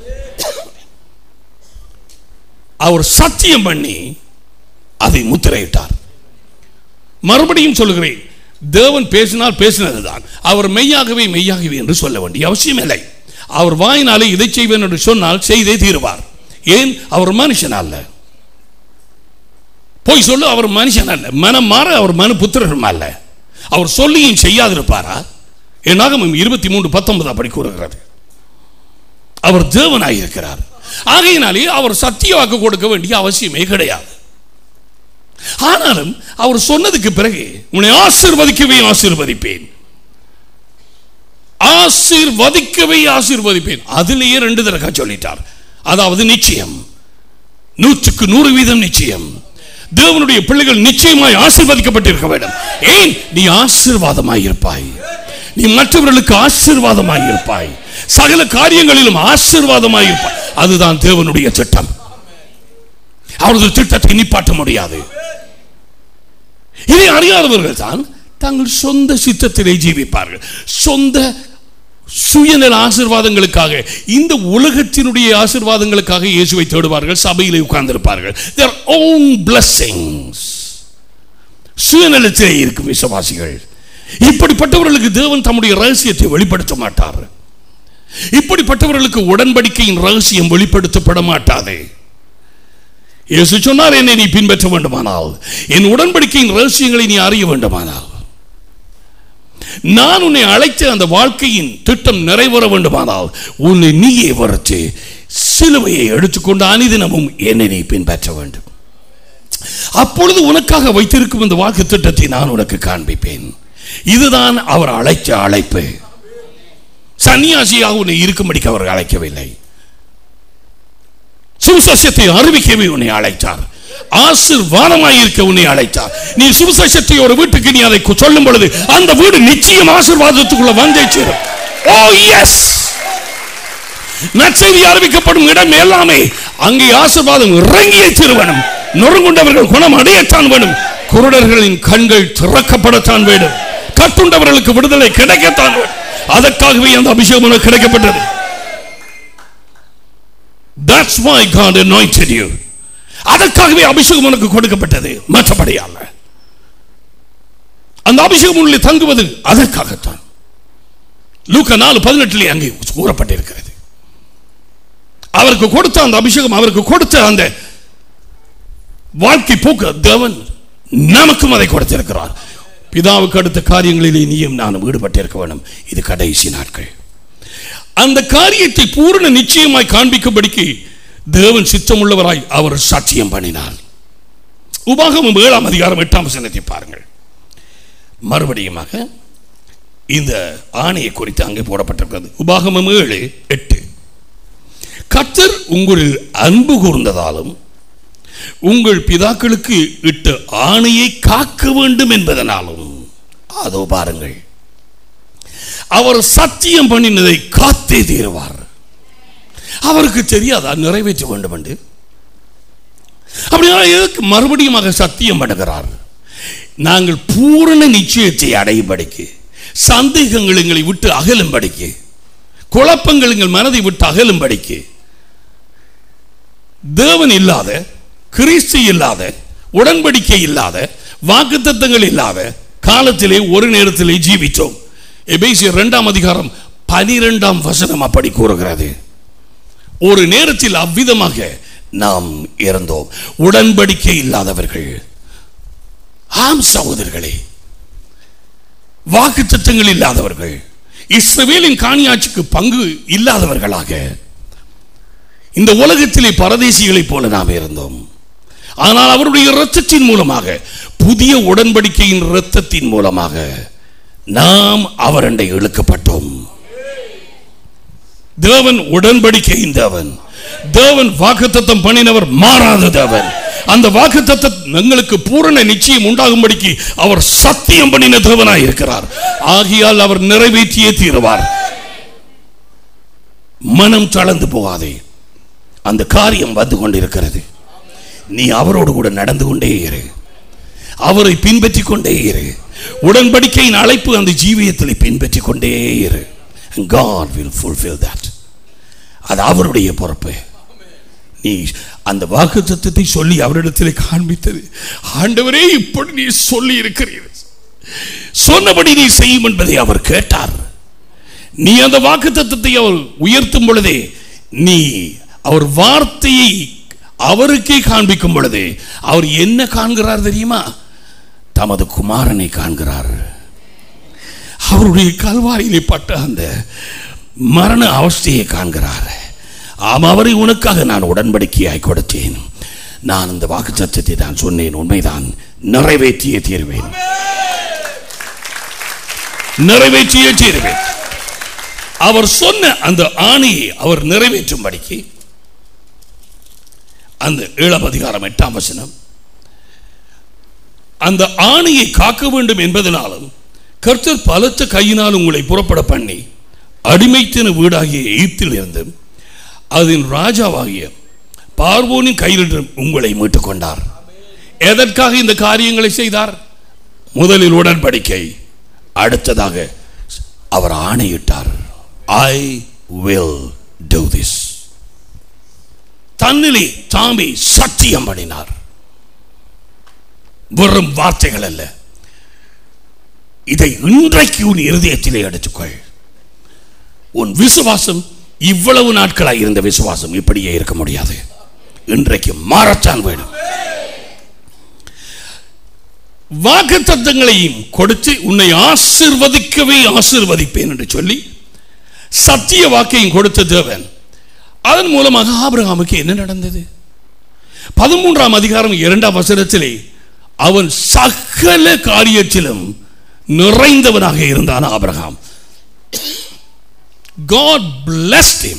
அவர் சத்தியம் பண்ணி அதை முத்திரையிட்டார் மறுபடியும் சொல்லுகிறேன் தேவன் பேசினால் பேசினதுதான் அவர் மெய்யாகவே மெய்யாகவே என்று சொல்ல வேண்டிய அவசியம் இல்லை அவர் வாயினாலே இதை செய்வேன் என்று சொன்னால் செய்தே தீருவார் ஏன் அவர் மனுஷன் அல்ல போய் சொல்லு அவர் மனுஷன் அல்ல மனம் மாற அவர் மனு புத்திரரும் அல்ல அவர் சொல்லியும் செய்யாதிருப்பாரா என்னாகும் இருபத்தி மூன்று பத்தொன்பது அப்படி கூறுகிறது அவர் தேவனாய் இருக்கிறார் ஆகையினாலே அவர் சத்திய வாக்கு கொடுக்க வேண்டிய அவசியமே கிடையாது ஆனாலும் அவர் சொன்னதுக்கு பிறகு உன்னை ஆசீர்வதிக்கவே ஆசீர்வதிப்பேன் ஆசீர்வதிக்கவே ஆசீர்வதிப்பேன் அதிலேயே ரெண்டு தடவை சொல்லிட்டார் அதாவது நிச்சயம் நூற்றுக்கு நூறு வீதம் நிச்சயம் தேவனுடைய பிள்ளைகள் நிச்சயமாய் ஆசீர்வதிக்கப்பட்டிருக்க வேண்டும் ஏன் நீ ஆசீர்வாதமாய் இருப்பாய் நீ மற்றவர்களுக்கு ஆசீர்வாதமாய் இருப்பாய் சகல காரியங்களிலும் ஆசீர்வாதமாய் இருப்பாய் அதுதான் தேவனுடைய திட்டம் அவரது திட்டத்தை நிப்பாட்ட முடியாது இதை அறியாதவர்கள் தான் தங்கள் சொந்த சித்தத்திலே ஜீவிப்பார்கள் சொந்த சுயநல ஆசீர்வாதங்களுக்காக இந்த உலகத்தினுடைய ஆசீர்வாதங்களுக்காக இயேசுவை தேடுவார்கள் சபையிலே உட்கார்ந்திருப்பார்கள் their own blessings சுயநலத்திலே இருக்கும் விசுவாசிகள் இப்படிப்பட்டவர்களுக்கு தேவன் தம்முடைய ரகசியத்தை வெளிப்படுத்த மாட்டார் இப்படிப்பட்டவர்களுக்கு உடன்படிக்கையின் ரகசியம் வெளிப்படுத்தப்பட மாட்டாது இயேசு சொன்னார் என்னை நீ பின்பற்ற வேண்டுமானால் என் உடன்படிக்கையின் ரகசியங்களை நீ அறிய வேண்டுமானால் நான் உன்னை அழைத்த அந்த வாழ்க்கையின் திட்டம் நிறைவேற வேண்டுமானால் உன்னை நீயே வரைச்சு சிலுவையை எடுத்துக்கொண்டு அனிதினமும் என்னை நீ பின்பற்ற வேண்டும் அப்பொழுது உனக்காக வைத்திருக்கும் இந்த வாக்கு திட்டத்தை நான் உனக்கு காண்பிப்பேன் இதுதான் அவர் அழைச்ச அழைப்பு சன்னியாசியாக உன்னை இருக்கும்படிக்கு அவர் அழைக்கவில்லை சுவிசேஷத்தை அறிவிக்கவே உன்னை அழைத்தார் ஆசிர்வாதமாய் இருக்க உன்னை அழைத்தார் நீ சுவிசேஷத்தை ஒரு வீட்டுக்கு நீ அதை சொல்லும் பொழுது அந்த வீடு நிச்சயம் ஆசீர்வாதத்துக்குள்ள வந்தே சேரும் ஓ எஸ் நற்செய்தி அறிவிக்கப்படும் இடம் எல்லாமே அங்கே ஆசீர்வாதம் இறங்கிய திருவனம் நொறுங்குண்டவர்கள் குணம் அடையத்தான் வேணும் குருடர்களின் கண்கள் திறக்கப்படத்தான் வேண்டும் கட்டுண்டவர்களுக்கு விடுதலை கிடைக்கத்தான் வேண்டும் அதற்காகவே அந்த அபிஷேகம் உனக்கு கிடைக்கப்பட்டது That's why God anointed you. அதற்காகவே அபிஷேகம் உனக்கு கொடுக்கப்பட்டது மற்றபடி அல்ல அந்த அபிஷேகம் உள்ளே தங்குவது அதற்காகத்தான் லூக்கா நாலு பதினெட்டுல அங்கே கூறப்பட்டிருக்கிறது அவருக்கு கொடுத்த அந்த அபிஷேகம் அவருக்கு கொடுத்த அந்த வாழ்க்கை போக்கு தேவன் நமக்கும் அதை கொடுத்திருக்கிறார் பிதாவுக்கு அடுத்த காரியங்களிலே நீயும் நானும் ஈடுபட்டிருக்க வேண்டும் இது கடைசி நாட்கள் அந்த காரியத்தை பூரண நிச்சயமாய் காண்பிக்கும்படிக்கு தேவன் சித்தமுள்ளவராய் அவர் சாட்சியம் பண்ணினார் உபாகமம் ஏழாம் அதிகாரம் எட்டாம் வசனத்தை பாருங்கள் மறுபடியுமாக இந்த ஆணையை குறித்து அங்கே போடப்பட்டிருக்கிறது உபாகமம் ஏழு எட்டு கத்தர் உங்களில் அன்பு கூர்ந்ததாலும் உங்கள் பிதாக்களுக்கு இட்ட ஆணையை காக்க வேண்டும் என்பதனாலும் அதோ பாருங்கள் அவர் சத்தியம் பண்ணினதை காத்தே தீருவார் அவருக்கு தெரியாதா நிறைவேற்ற வேண்டும் என்று அப்படின்னா எதுக்கு மறுபடியும் சத்தியம் பண்ணுகிறார் நாங்கள் பூரண நிச்சயத்தை அடையும்படிக்கு சந்தேகங்கள் எங்களை விட்டு அகலும்படிக்கு குழப்பங்கள் எங்கள் மனதை விட்டு அகலும்படிக்கு தேவன் இல்லாத கிறிஸ்து இல்லாத உடன்படிக்கை இல்லாத வாக்குத்தத்தங்கள் இல்லாத காலத்திலே ஒரு நேரத்திலே ஜீவித்தோம் எபேசியர் இரண்டாம் அதிகாரம் பனிரெண்டாம் வசனம் அப்படி கூறுகிறது ஒரு நேரத்தில் அவ்விதமாக நாம் இறந்தோம் உடன்படிக்கை இல்லாதவர்கள் ஆம் சகோதரர்களே வாக்கு திட்டங்கள் இல்லாதவர்கள் இஸ்ரவேலின் காணியாட்சிக்கு பங்கு இல்லாதவர்களாக இந்த உலகத்திலே பரதேசிகளைப் போல நாம் இருந்தோம் ஆனால் அவருடைய இரத்தத்தின் மூலமாக புதிய உடன்படிக்கையின் இரத்தத்தின் மூலமாக நாம் அவரண்டை இழுக்கப்பட்டோம் தேவன் உடன்படிக்கையின் தேவன் தேவன் வாக்குத்தத்தம் பண்ணினவர் மாறாத தேவன் அந்த வாக்குத்தத்தம் எங்களுக்கு பூரண நிச்சயம் உண்டாகும்படிக்கு அவர் சத்தியம் பண்ணின தேவனாய் இருக்கிறார் ஆகியால் அவர் நிறைவேற்றியே தீருவார் மனம் தளர்ந்து போகாதே அந்த காரியம் வந்து கொண்டிருக்கிறது நீ அவரோடு கூட நடந்து கொண்டே இரு அவரை பின்பற்றி கொண்டே இரு உடன்படிக்கையின் அழைப்பு அந்த ஜீவியத்தில் பின்பற்றி கொண்டே இரு And God will fulfill that அது அவருடைய பொறுப்பு நீ அந்த வாக்கு தத்துவத்தை சொல்லி அவரிடத்தில் காண்பித்தது ஆண்டவரே இப்படி நீ சொல்லி இருக்கிறீர் சொன்னபடி நீ செய்யும் என்பதை அவர் கேட்டார் நீ அந்த வாக்கு தத்துவத்தை அவர் உயர்த்தும் பொழுதே நீ அவர் வார்த்தையை அவருக்கே காண்பிக்கும் பொழுது அவர் என்ன காண்கிறார் தெரியுமா தமது குமாரனை காண்கிறார் அவருடைய கல்வாரியிலே பட்ட அந்த மரண அவஸ்தையை காண்கிறார் ஆம் அவரை உனக்காக நான் உடன்படிக்கையாய் கொடுத்தேன் நான் இந்த வாக்கு சத்தத்தை தான் சொன்னேன் உண்மைதான் நிறைவேற்றியே தீர்வேன் நிறைவேற்றியே தீர்வேன் அவர் சொன்ன அந்த ஆணையை அவர் நிறைவேற்றும்படிக்கு அந்த ஏழாம் அதிகாரம் எட்டாம் வசனம் அந்த ஆணையை காக்க வேண்டும் என்பதனாலும் கர்த்தர் பலத்த கையினால் உங்களை புறப்பட பண்ணி அடிமைத்தன வீடாகிய எகிப்தில் இருந்து அதன் ராஜாவாகிய பார்வோனின் கையில் உங்களை மீட்டுக் கொண்டார் எதற்காக இந்த காரியங்களை செய்தார் முதலில் உடன்படிக்கை அடுத்ததாக அவர் ஆணையிட்டார் ஐ வில் do this தன்னிலே தாமே சத்தியம் பண்ணினார் வெறும் வார்த்தைகள் அல்ல இதை இன்றைக்கு உன் இருதயத்திலே எடுத்துக்கொள் உன் விசுவாசம் இவ்வளவு நாட்களாய் இருந்த விசுவாசம் இப்படியே இருக்க முடியாது இன்றைக்கு மாறத்தான் வேணும் வாக்கு தத்தங்களையும் கொடுத்து உன்னை ஆசிர்வதிக்கவே ஆசிர்வதிப்பேன் என்று சொல்லி சத்திய வாக்கையும் கொடுத்த தேவன் அதன் மூலமாக ஆபிரகாமுக்கு என்ன நடந்தது பதிமூன்றாம் அதிகாரம் இரண்டாம் வசனத்திலே அவன் சகல காரியத்திலும் நிறைந்தவனாக இருந்தான் ஆபிரகாம் God blessed him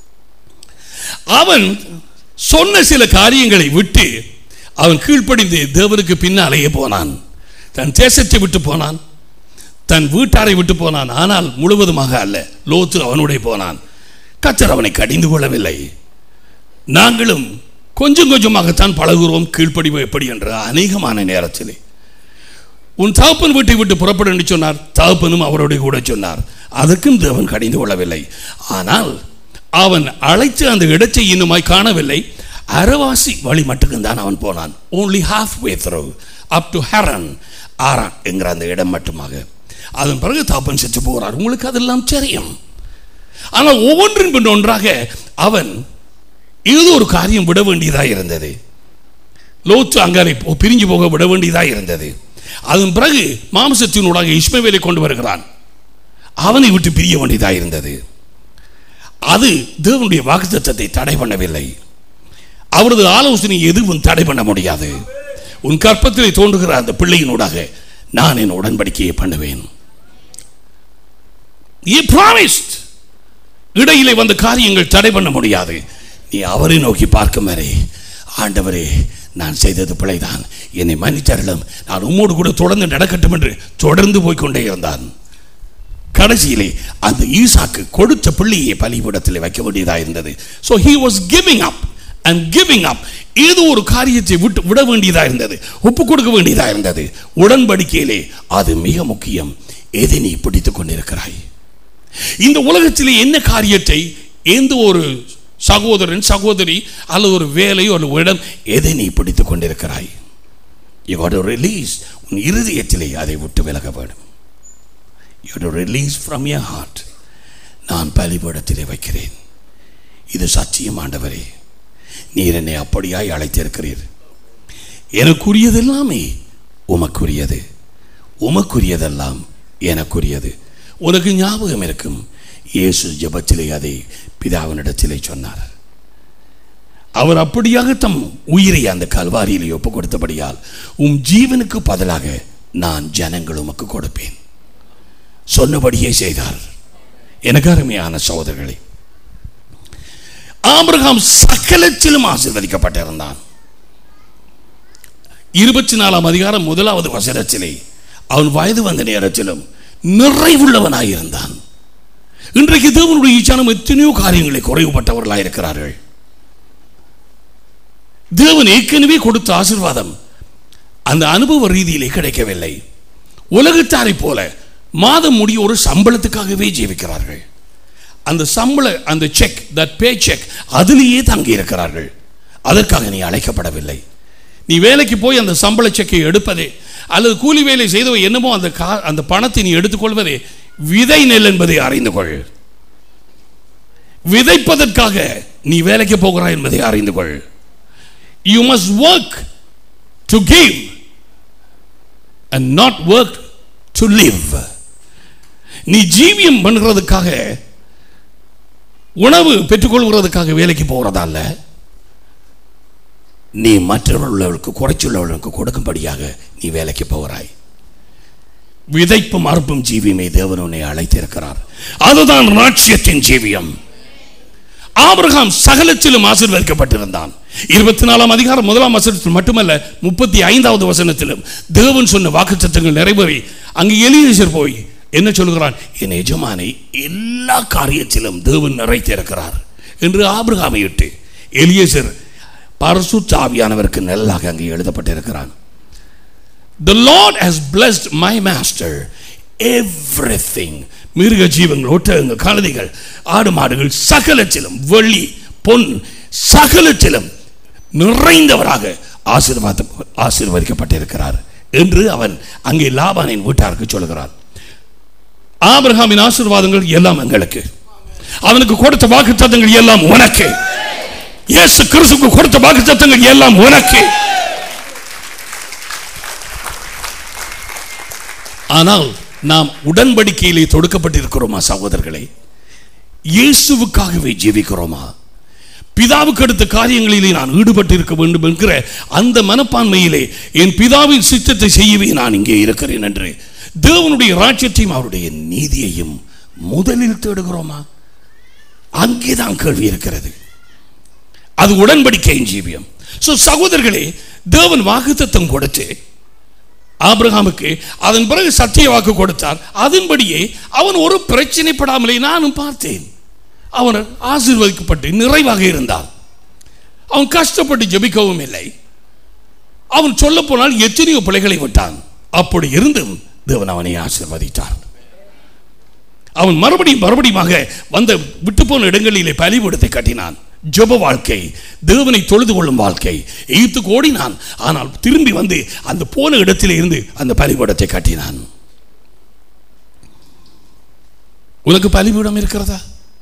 அவன் சொன்ன சில காரியங்களை விட்டு அவன் கீழ்ப்படிந்து தேவனுக்கு பின்னாலேயே போனான் தன் தேசத்தை விட்டு போனான் தன் வீட்டாரை விட்டு போனான் ஆனால் முழுவதுமாக அல்ல லோத்து அவனுடைய போனான் கத்தர் அவனை கடிந்து கொள்ளவில்லை நாங்களும் கொஞ்சம் கொஞ்சமாகத்தான் பழகுகிறோம் கீழ்ப்படிவு எப்படி என்ற அநேகமான நேரத்திலே உன் தகப்பன் வீட்டை விட்டு புறப்பட என்று சொன்னார் தகப்பனும் அவருடைய கூட சொன்னார் அதற்கும் தேவன் கடிந்து கொள்ளவில்லை ஆனால் அவன் அழைத்து அந்த இடத்தை இன்னுமாய் காணவில்லை அரவாசி வழி மட்டுக்கும் தான் அவன் போனான் only half way through up to Haran ஆரான் என்கிற அந்த இடம் மட்டுமாக அதன் பிறகு தாப்பன் செத்து போகிறார் உங்களுக்கு அதெல்லாம் தெரியும் ஆனால் ஒவ்வொன்றின் பின் ஒன்றாக அவன் ஏதோ ஒரு காரியம் விட வேண்டியதாக இருந்தது லோத்து அங்காரை போ- பிரிஞ்சு போக விட வேண்டியதாக இருந்தது அதன் பிறகு மாம்சத்தினூடாக இஸ்மவேலை கொண்டு வருகிறான் அவனை விட்டு பிரிய வேண்டியதாக இருந்தது அது தேவனுடைய வாக்குத்தத்தத்தை தடை பண்ணவில்லை அவரது ஆலோசனை எதுவும் தடை பண்ண முடியாது உன் கற்பத்திலே தோன்றுகிற அந்த பிள்ளையினூடாக நான் என் உடன்படிக்கையை பண்ணுவேன் He promised. இடையிலே வந்த காரியங்கள் தடை பண்ண முடியாது நீ அவரை நோக்கி பார்க்கும் வரை ஆண்டவரே நான் செய்தது பிழைதான் என்னை மன்னித்தருளும் நான் உம்மோடு கூட தொடர்ந்து நடக்கட்டும் என்று தொடர்ந்து போய்க்கொண்டே இருந்தான் கடைசியிலே அந்த ஈசாக்கு கொடுத்த பிள்ளையை பலிபீடத்தில் வைக்க வேண்டியதாக இருந்தது so he was giving up and giving up ஏதோ ஒரு காரியத்தை விட்டு விட வேண்டியதாக இருந்தது ஒப்பு கொடுக்க வேண்டியதாக இருந்தது உடன்படிக்கையிலே அது மிக முக்கியம் எதை நீ பிடித்துக் கொண்டிருக்கிறாய் இந்த உலகத்திலே என்ன காரியத்தை எந்த ஒரு சகோதரன் சகோதரி அல்லது ஒரு வேலை ஒரு இடம் எதை நீ பிடித்துக் கொண்டிருக்கிறாய் யூ got to ரிலீஸ் உன் இருதயத்திலே அதை விட்டு விலக வேண்டும் you to release from your heart நான் பலிபீடத்திலே வைக்கிறேன் இது சத்தியம் ஆண்டவரே நீர் என்னை அப்படியாய் அழைத்திருக்கிறீர் எனக்குரியதெல்லாமே உமக்குரியது உமக்குரியதெல்லாம் எனக்குரியது உனக்கு ஞாபகம் இருக்கும் இயேசு ஜெபத்திலே அதை பிதாவினிடத்திலே சொன்னார் அவர் அப்படியாக தம் உயிரை அந்த கல்வாரியிலே ஒப்பு கொடுத்தபடியால் உம் ஜீவனுக்கு பதிலாக நான் ஜனங்கள் உமக்கு கொடுப்பேன் சொன்னபடியே செய்தார் எனக்கு அருமையான சகோதரர்களே ஆபிரகாம் சகலத்திலும் ஆசீர்வதிக்கப்பட்டிருந்தான் இருபத்தி நாலாம் அதிகாரம் முதலாவது வசனத்திலே அவன் வயது வந்த நேரத்திலும் நிறைவுள்ளவனாயிருந்தான் இன்றைக்கு தேவனுடைய ஈச்சானம் எத்தனையோ காரியங்களை குறைவுபட்டவர்களாக இருக்கிறார்கள் தேவன் ஏற்கனவே கொடுத்த ஆசீர்வாதம் அந்த அனுபவ ரீதியிலே கிடைக்கவில்லை உலகத்தாரை போல மாதம் முடிய ஒரு சம்பளத்துக்காகவே ஜீவிக்கிறார்கள் அந்த சம்பள அந்த செக் தட் பே செக் அதிலேயே தங்கி இருக்கிறார்கள் அதற்காக நீ அழைக்கப்படவில்லை நீ வேலைக்கு போய் அந்த சம்பள செக்கை எடுப்பதே அல்லது கூலி வேலை செய்தவ என்னமோ அந்த கா அந்த பணத்தை நீ எடுத்துக்கொள்வதே விதை நெல் என்பதை அறிந்து கொள் விதைப்பதற்காக நீ வேலைக்கு போகிறாய் என்பதை அறிந்து கொள் you must work to give and not work to live நீ ஜீவியம் பண்ணுறதுக்காக உணவு பெற்றுக்கொள்கிறதுக்காக வேலைக்கு போகிறதா அல்ல நீ மற்றவர்களுக்கு குறைச்சுள்ளவர்களுக்கு கொடுக்கும்படியாக நீ வேலைக்கு போகிறாய் விதைப்பும் அறுப்பும் ஜீவியமே தேவன் உன்னை அழைத்திருக்கிறார் அதுதான் ராட்சியத்தின் ஜீவியம் ஆபிரகாம் சகலத்திலும் ஆசீர்வதிக்கப்பட்டிருந்தான் இருபத்தி நாலாம் அதிகாரம் முதலாம் வசனத்தில் மட்டுமல்ல முப்பத்தி ஐந்தாவது வசனத்திலும் தேவன் சொன்ன வாக்குத்தத்தங்கள் நிறைவேறி அங்கு எலியேசர் போய் என்ன சொல்கிறான் என் எஜமானை எல்லா காரியத்திலும் தேவன் நிறைத்திருக்கிறார் என்று ஆபிரகாமை இட்டு எலியேசர் பரசுத்த ஆவியானவருக்கு நல்லாக அங்கே எழுதப்பட்டிருக்கிறான் The Lord has blessed my master everything மிருக ஜீவங்கள் ஒட்டகங்கள் கழுதைகள் ஆடு மாடுகள் சகலத்திலும் வெள்ளி பொன் சகலத்திலும் நிறைந்தவராக ஆசீர்வாத ஆசீர்வதிக்கப்பட்டிருக்கிறார் என்று அவன் அங்கே லாபானின் வீட்டாருக்கு சொல்கிறான் ஆபிரகாமின் ஆசீர்வாதங்கள் எல்லாம் எங்களுக்கு அவனுக்கு கொடுத்த வாக்குத்தத்தங்கள் எல்லாம் உனக்கு இயேசு கிறிஸ்துவுக்கு கொடுத்த வாக்குத்தத்தங்கள் எல்லாம் உனக்கு ஆனால் நாம் உடன்படிக்கையிலே தொடுக்கப்பட்டிருக்கிறோமா சகோதரர்களே இயேசுவுக்காகவே ஜீவிக்கிறோமா பிதாவுக்கு அடுத்த காரியங்களிலே நான் ஈடுபட்டு இருக்க வேண்டும் என்கிற அந்த மனப்பான்மையிலே என் பிதாவின் சித்தத்தை செய்யவே நான் இங்கே இருக்கிறேன் என்று தேவனுடைய ராஜ்யத்தையும் அவருடைய நீதியையும் முதலில் தேடுகிறோமா அங்கேதான் கேள்வி இருக்கிறது அது உடன்படிக்கையின் ஜீவியம் சோ சகோதரர்களே தேவன் வாக்குத்தத்தம் கொடுத்து ஆபிரகாமுக்கு அதன் பிறகு சத்திய வாக்கு கொடுத்தார் அதன்படியே அவன் ஒரு பிரச்சனைப்படாமலே நானும் பார்த்தேன் அவன் ஆசீர்வதிக்கப்பட்டு நிறைவாக இருந்தான் அவன் கஷ்டப்பட்டு ஜெபிக்கவும் இல்லை அவன் சொல்ல போனால் எத்தனையோ பிள்ளைகளை விட்டான் அப்படி இருந்தும் தேவன் அவனை ஆசீர்வதித்தார் அவன் மறுபடியும் மறுபடியுமாக வந்த விட்டு போன இடங்களிலே பலிபீடத்தை கட்டினான் ஜெப வாழ்க்கை தேவனை தொழுது கொள்ளும் வாழ்க்கை எய்த்துக்கு ஓடினான் ஆனால் திரும்பி வந்து அந்த போன இடத்திலே இருந்து அந்த பலிபீடத்தை கட்டினான் உனக்கு பலிபீடம் இருக்கிறதா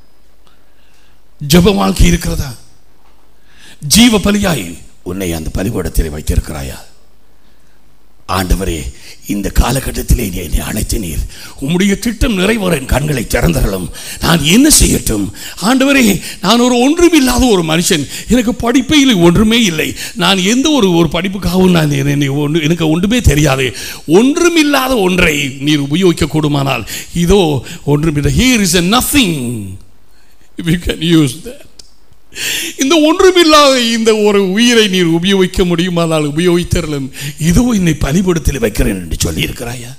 ஜெப வாழ்க்கை இருக்கிறதா ஜீவ பலியாய் உன்னை அந்த பலிபீடத்திலே வைத்திருக்கிறாயா ஆண்டவரே இந்த காலகட்டத்திலே நீ என்னை அழைத்தினீர் உம்முடைய திட்டம் நிறைவேற என் கண்களை திறந்தரலும் நான் என்ன செய்யட்டும் ஆண்டவரே நான் ஒரு ஒன்றுமில்லாத ஒரு மனுஷன் எனக்கு படிப்பையில் ஒன்றுமே இல்லை நான் எந்த ஒரு ஒரு படிப்புக்காகவும் நான் என்னை ஒன்று எனக்கு ஒன்றுமே தெரியாது ஒன்றுமில்லாத ஒன்றை நீர் உபயோகிக்க கூடுமானால் இதோ ஒன்றுமில்லை here is a nothing we can use that இந்த ஒன்றுமில்லாத இந்த ஒரு உயிரை நீர் உபயோகிக்க முடியுமானால் உபயோகித்தரலும் இதோ என்னை பலிபடத்தில் வைக்கிறேன் என்று சொல்லி இருக்கிறாயா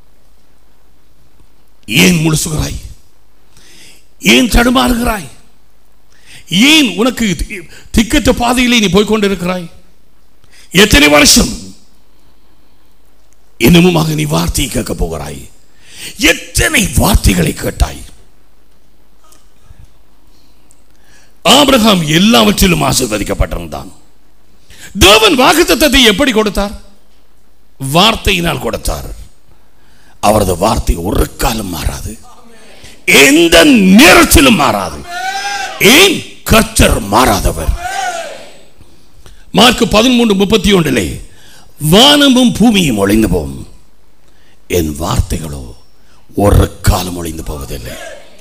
ஏன் முழுசுகிறாய் ஏன் தடுமாறுகிறாய் ஏன் உனக்கு தி- திக்கற்ற பாதையிலே நீ போய் கொண்டிருக்கிறாய் எத்தனை வருஷம் இன்னமுமாக நீ வார்த்தையை கேட்க போகிறாய் எத்தனை வார்த்தைகளை கேட்டாய் ஆபிரகாம் எல்லாவற்றிலும் ஆசீர்வதிக்கப்பட்டிருந்தான் தேவன் வாக்குத்தத்தத்தை எப்படி கொடுத்தார் வார்த்தையினால் கொடுத்தார் அவரது வார்த்தை ஒரு காலம் மாறாது எந்த நேரத்திலும் மாறாது ஏன் கர்த்தர் மாறாதவர் மார்க் பதிமூன்று முப்பத்தி ஒன்றிலே வானமும் பூமியும் ஒளிந்து போம் என் வார்த்தைகளோ ஒரு காலம் ஒளிந்து போவதில்லை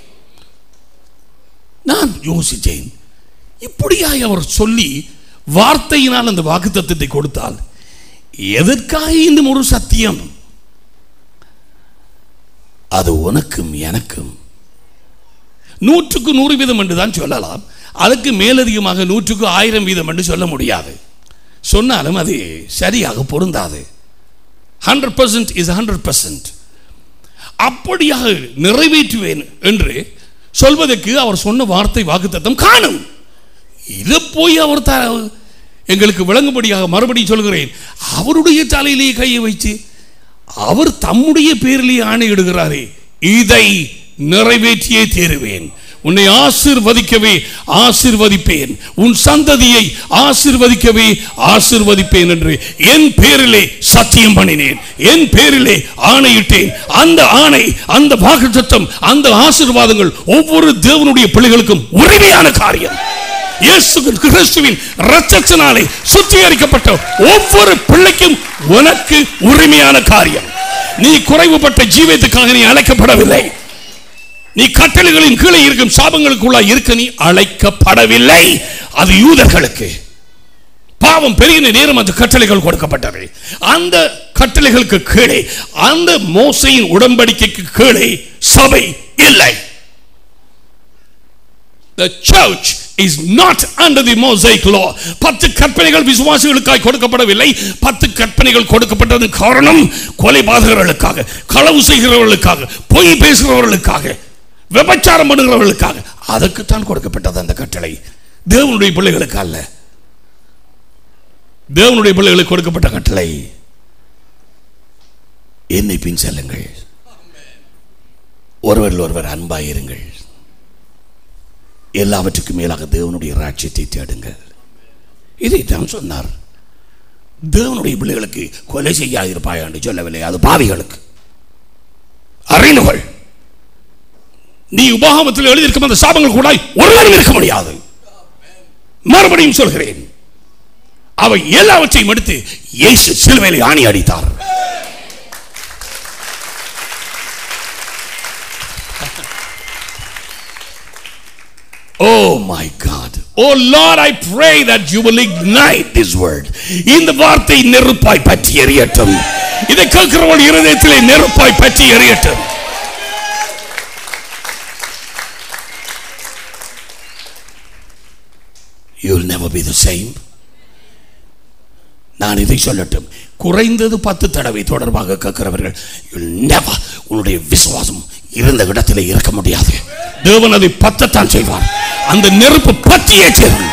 நான் யோசித்தேன் இப்படியாய் அவர் சொல்லி வார்த்தையினால் அந்த வாக்குத்தத்தத்தை கொடுத்தால் எதற்காக இந்த ஒரு சத்தியம் அது உனக்கும் எனக்கும் நூற்றுக்கு நூறு வீதம் என்று தான் சொல்லலாம் அதுக்கு மேலதிகமாக நூற்றுக்கு ஆயிரம் வீதம் என்று சொல்ல முடியாது சொன்னாலும் அது சரியாக பொருந்தாது hundred percent is hundred percent அப்படியாக நிறைவேற்றுவேன் என்று சொல்வதற்கு அவர் சொன்ன வார்த்தை வாக்குத்தத்தம் காணும் இதை போய் அவர் த எங்களுக்கு விளங்கும்படியாக மறுபடியும் சொல்கிறேன் அவருடைய தலையிலேயே கையை வைத்து அவர் தம்முடைய பேரிலேயே ஆணையிடுகிறாரே இதை நிறைவேற்றியே தீருவேன் உன்னை ஆசிர்வதிக்கவே ஆசிர்வதிப்பேன் உன் சந்ததியை ஆசிர்வதிக்கவே ஆசிர்வதிப்பேன் என்று என் பேரிலே சத்தியம் பண்ணினேன் என் பேரிலே ஆணையிட்டேன் அந்த ஆணை அந்த வாக்குத்தத்தம் அந்த ஆசீர்வாதங்கள் ஒவ்வொரு தேவனுடைய பிள்ளைகளுக்கும் உரிமையான காரியம் இயேசு கிறிஸ்துவின் இரத்தத்தினாலே சுத்திகரிக்கப்பட்ட ஒவ்வொரு பிள்ளைக்கும் உனக்கு உரிமையான காரியம் நீ குறைவுபட்ட ஜீவியத்துக்காக நீ அழைக்கப்படவில்லை நீ கட்டளைகளின் கீழே இருக்கும் சாபங்களுக்குள்ள இருக்க நீ அழைக்கப்படவில்லை அது யூதர்களுக்கு பாவம் பெருகின நேரம் அந்த கட்டளைகள் கொடுக்கப்பட்டவை அந்த கட்டளைகளுக்கு கீழே அந்த மோசையின் உடன்படிக்கைக்கு கீழே சபை இல்லை The church is not under the Mosaic law. பத்து கற்பனைகள் விசுவாசிகளுக்காய் கொடுக்கப்படவில்லை பத்து கற்பனைகள் கொடுக்கப்பட்டது காரணம் கொலை பாதகர்களுக்காக களவு செய்கிறவர்களுக்காக பொய் பேசுகிறவர்களுக்காக விபச்சாரம் பண்ணுகிறவர்களுக்காக அதற்குத்தான் கொடுக்கப்பட்டது அந்த கட்டளை தேவனுடைய பிள்ளைகளுக்கு அல்ல தேவனுடைய பிள்ளைகளுக்கு கொடுக்கப்பட்ட கட்டளை என்னை பின் செல்லுங்கள் ஒருவரில் ஒருவர் அன்பாயிருங்கள் எல்லாவற்றுக்கும் மேலாக தேவனுடைய ராஜ்யத்தை தேடுங்கள் இதைத்தான் சொன்னார் தேவனுடைய பிள்ளைகளுக்கு கொலை செய்யாதிருப்பாய் என்று சொல்லவில்லை அது பாவிகளுக்கு அறிந்து கொள் நீ உபாகமத்தில் எழுதியிருக்கும் அந்த சாபங்கள் கூட ஒருவரும் இருக்க முடியாது மறுபடியும் சொல்கிறேன் அவை எல்லாவற்றையும் எடுத்து இயேசு சிலுவையில் ஆணி அடித்தார் Oh my God. Oh Lord, I pray that you will ignite this word. இந்த வார்த்தை நெருப்பாய் பற்றி எரியட்டும் இதை கேட்கிறவள் இருதயத்திலே நெருப்பாய் பற்றி எரியட்டும் You will never be the same. நான் இதை சொல்லட்டும் குறைந்தது பத்து தடவை தொடர்பாக கேட்கிறவர்கள் you'll never உன்னுடைய விசுவாசம் இருந்த இடத்திலே இருக்க முடியாது தேவன் அதை பத்தத்தான் செய்வார் அந்த நெருப்பு பற்றியே சேரும்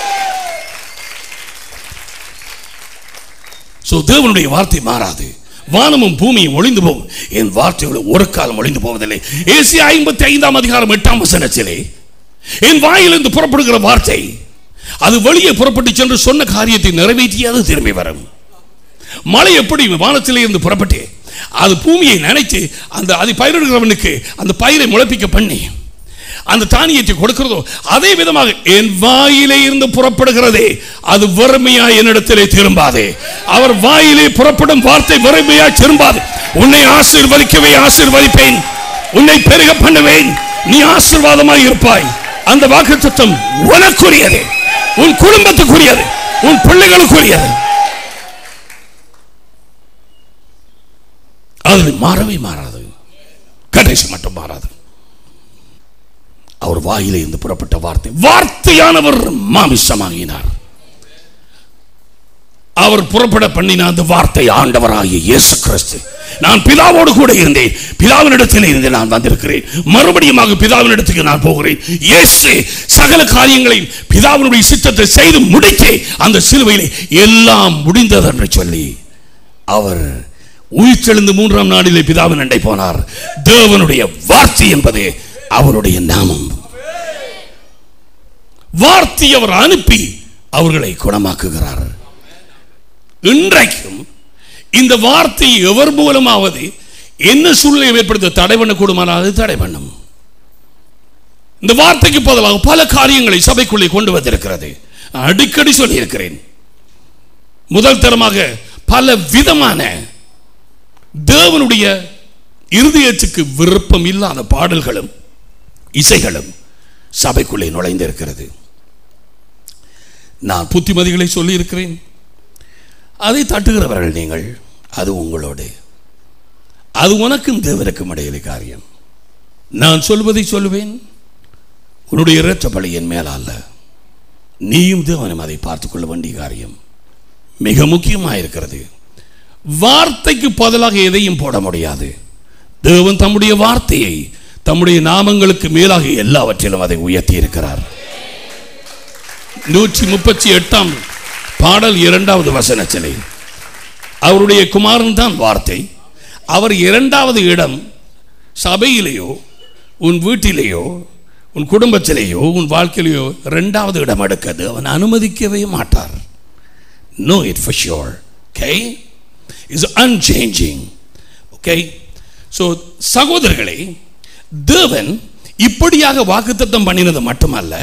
சோ தேவனுடைய வார்த்தை மாறாது வானமும் பூமியும் ஒளிந்து போகும் என் வார்த்தைகள் ஒரு காலம் ஒளிந்து போவதில்லை ஏசி ஐம்பத்தி ஐந்தாம் அதிகாரம் எட்டாம் வசனத்திலே என் வாயிலிருந்து புறப்படுகிற வார்த்தை அது வெளியே புறப்பட்டு சென்று சொன்ன காரியத்தை நிறைவேற்றி அது திரும்பி வரும் மழை எப்படி வானத்திலே இருந்து புறப்பட்டு அது பூமியை நினைத்து அந்த அதை பயிரிடுகிறவனுக்கு அந்த பயிரை முளைப்பிக்க பண்ணி அந்த தானியத்தை கொடுக்கிறதோ அதே விதமாக என் வாயிலே இருந்து புறப்படுகிறதே அது வறுமையா என்னிடத்திலே திரும்பாதே அவர் வாயிலே புறப்படும் வார்த்தை வறுமையா திரும்பாது உன்னை ஆசீர்வதிக்கவே ஆசீர்வதிப்பேன் உன்னை பெருக பண்ணுவேன் நீ ஆசீர்வாதமாய் இருப்பாய் அந்த வாக்குத்தத்தம் உனக்குரியது உன் குடும்பத்துக்குரியது உன் பிள்ளைகளுக்குரியது அது மாறவே மாறாது கடைசி மட்டும் மாறாது அவர் வாயிலே இருந்து புறப்பட்ட வார்த்தை வார்த்தையானவர் மாமிசமாகினார் அவர் புறப்பட பண்ணின அந்த வார்த்தை ஆண்டவராகிய இயேசு கிறிஸ்து நான் பிதாவோடு கூட இருந்தேன் பிதாவினிடத்தில் இருந்து நான் வந்திருக்கிறேன் மறுபடியுமாக பிதாவினிடத்துக்கு நான் போகிறேன் இயேசு சகல காரியங்களையும் பிதாவினுடைய சித்தத்தை செய்து முடித்தே அந்த சிலுவையிலே எல்லாம் முடிந்தது என்று சொல்லி அவர் உயிர்த்தெழுந்து மூன்றாம் நாளிலே பிதாவின் அண்டை போனார் தேவனுடைய வார்த்தை என்பது அவருடைய நாமம் வார்த்தை அவர் அனுப்பி அவர்களை குணமாக்குகிறார் இன்றைக்கும் இந்த வார்த்தை எவர் மூலமாவது என்ன சூழ்நிலை ஏற்படுத்த தடை பண்ணக்கூடுமானால் அது தடை பண்ணும் இந்த வார்த்தைக்கு பதிலாக பல காரியங்களை சபைக்குள்ளே கொண்டு வந்திருக்கிறது நான் அடிக்கடி சொல்லியிருக்கிறேன் முதல் தரமாக பல விதமான தேவனுடைய இருதயத்துக்கு விருப்பம் இல்லாத பாடல்களும் இசைகளும் சபைக்குள்ளே நுழைந்திருக்கிறது நான் புத்திமதிகளை சொல்லியிருக்கிறேன் அதை தட்டுகிறவர்கள் நீங்கள் அது உங்களோடு அது உனக்கும் தேவனுக்கும் இடையிலே காரியம் நான் சொல்வதை சொல்லுவேன் உன்னுடைய இரத்த பலி என் மேல அல்ல நீயும் தேவனும் அதை பார்த்துக் கொள்ள வேண்டிய காரியம் மிக முக்கியமாக இருக்கிறது வார்த்தைக்கு பதிலாக எதையும் போட முடியாது தேவன் தம்முடைய வார்த்தையை தம்முடைய நாமங்களுக்கு மேலாக எல்லாவற்றிலும் அதை உயர்த்தி இருக்கிறார் நூற்றி முப்பத்தி எட்டாம் பாடல் இரண்டாவது வசனத்திலே அவருடைய குமாரன் தான் வார்த்தை அவர் இரண்டாவது இடம் சபையிலேயோ உன் வீட்டிலேயோ உன் குடும்பத்திலேயோ உன் வாழ்க்கையிலேயோ இரண்டாவது இடம் எடுக்கிறது அவன் அனுமதிக்கவே மாட்டார் no it for sure okay is unchanging okay so சகோதரர்களே தேவன் இப்படியாக வாக்குத்தத்தம் பண்ணினது மட்டுமல்ல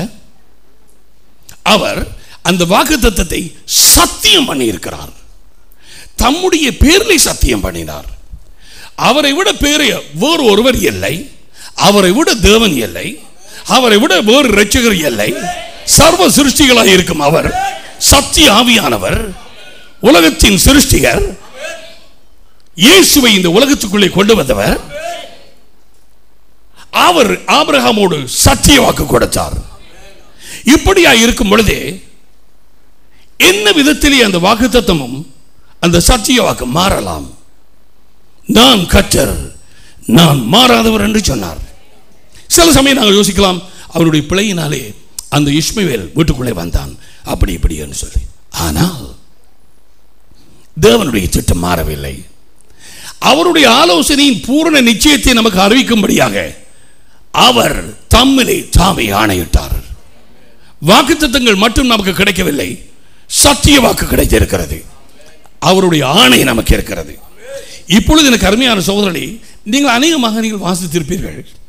அவர் அந்த வாக்குத்தத்தத்தை சத்தியம் பண்ணியிருக்கிறார் தம்முடைய பேரில் சத்தியம் பண்ணினார் அவரை விட பேரை வேறு ஒருவர் இல்லை அவரை விட தேவன் இல்லை அவரை விட வேறு ரட்சகர் இல்லை சர்வ சிருஷ்டிகளாக இருக்கும் அவர் சத்திய ஆவியானவர் உலகத்தின் சிருஷ்டிகர் இயேசுவை இந்த உலகத்துக்குள்ளே கொண்டு வந்தவர் அவர் ஆபிரகாமோடு சத்திய வாக்கு கொடுத்தார் இப்படியா இருக்கும் பொழுதே என்ன விதத்திலே அந்த வாக்குத்தத்தமும் அந்த சத்திய வாக்கு மாறலாம் நான் கற்றர் நான் மாறாதவர் என்று சொன்னார் சில சமயம் நாங்கள் யோசிக்கலாம் அவருடைய பிழையினாலே அந்த இஸ்மவேல் வீட்டுக்குள்ளே வந்தான் அப்படி இப்படி என்று சொல்லி ஆனால் தேவனுடைய திட்டம் மாறவில்லை அவருடைய ஆலோசனையின் பூரண நிச்சயத்தை நமக்கு அறிவிக்கும்படியாக அவர் தம்மிலே தாமே ஆணையிட்டார் வாக்குத்தத்தங்கள் மட்டும் நமக்கு கிடைக்கவில்லை சத்திய வாக்கு கிடைத்திருக்கிறது அவருடைய ஆணை நமக்கு இருக்கிறது இப்பொழுது எனக்கு அருமையான சோதரனை நீங்கள் அநேகமாக நீங்கள் வாசித்திருப்பீர்கள்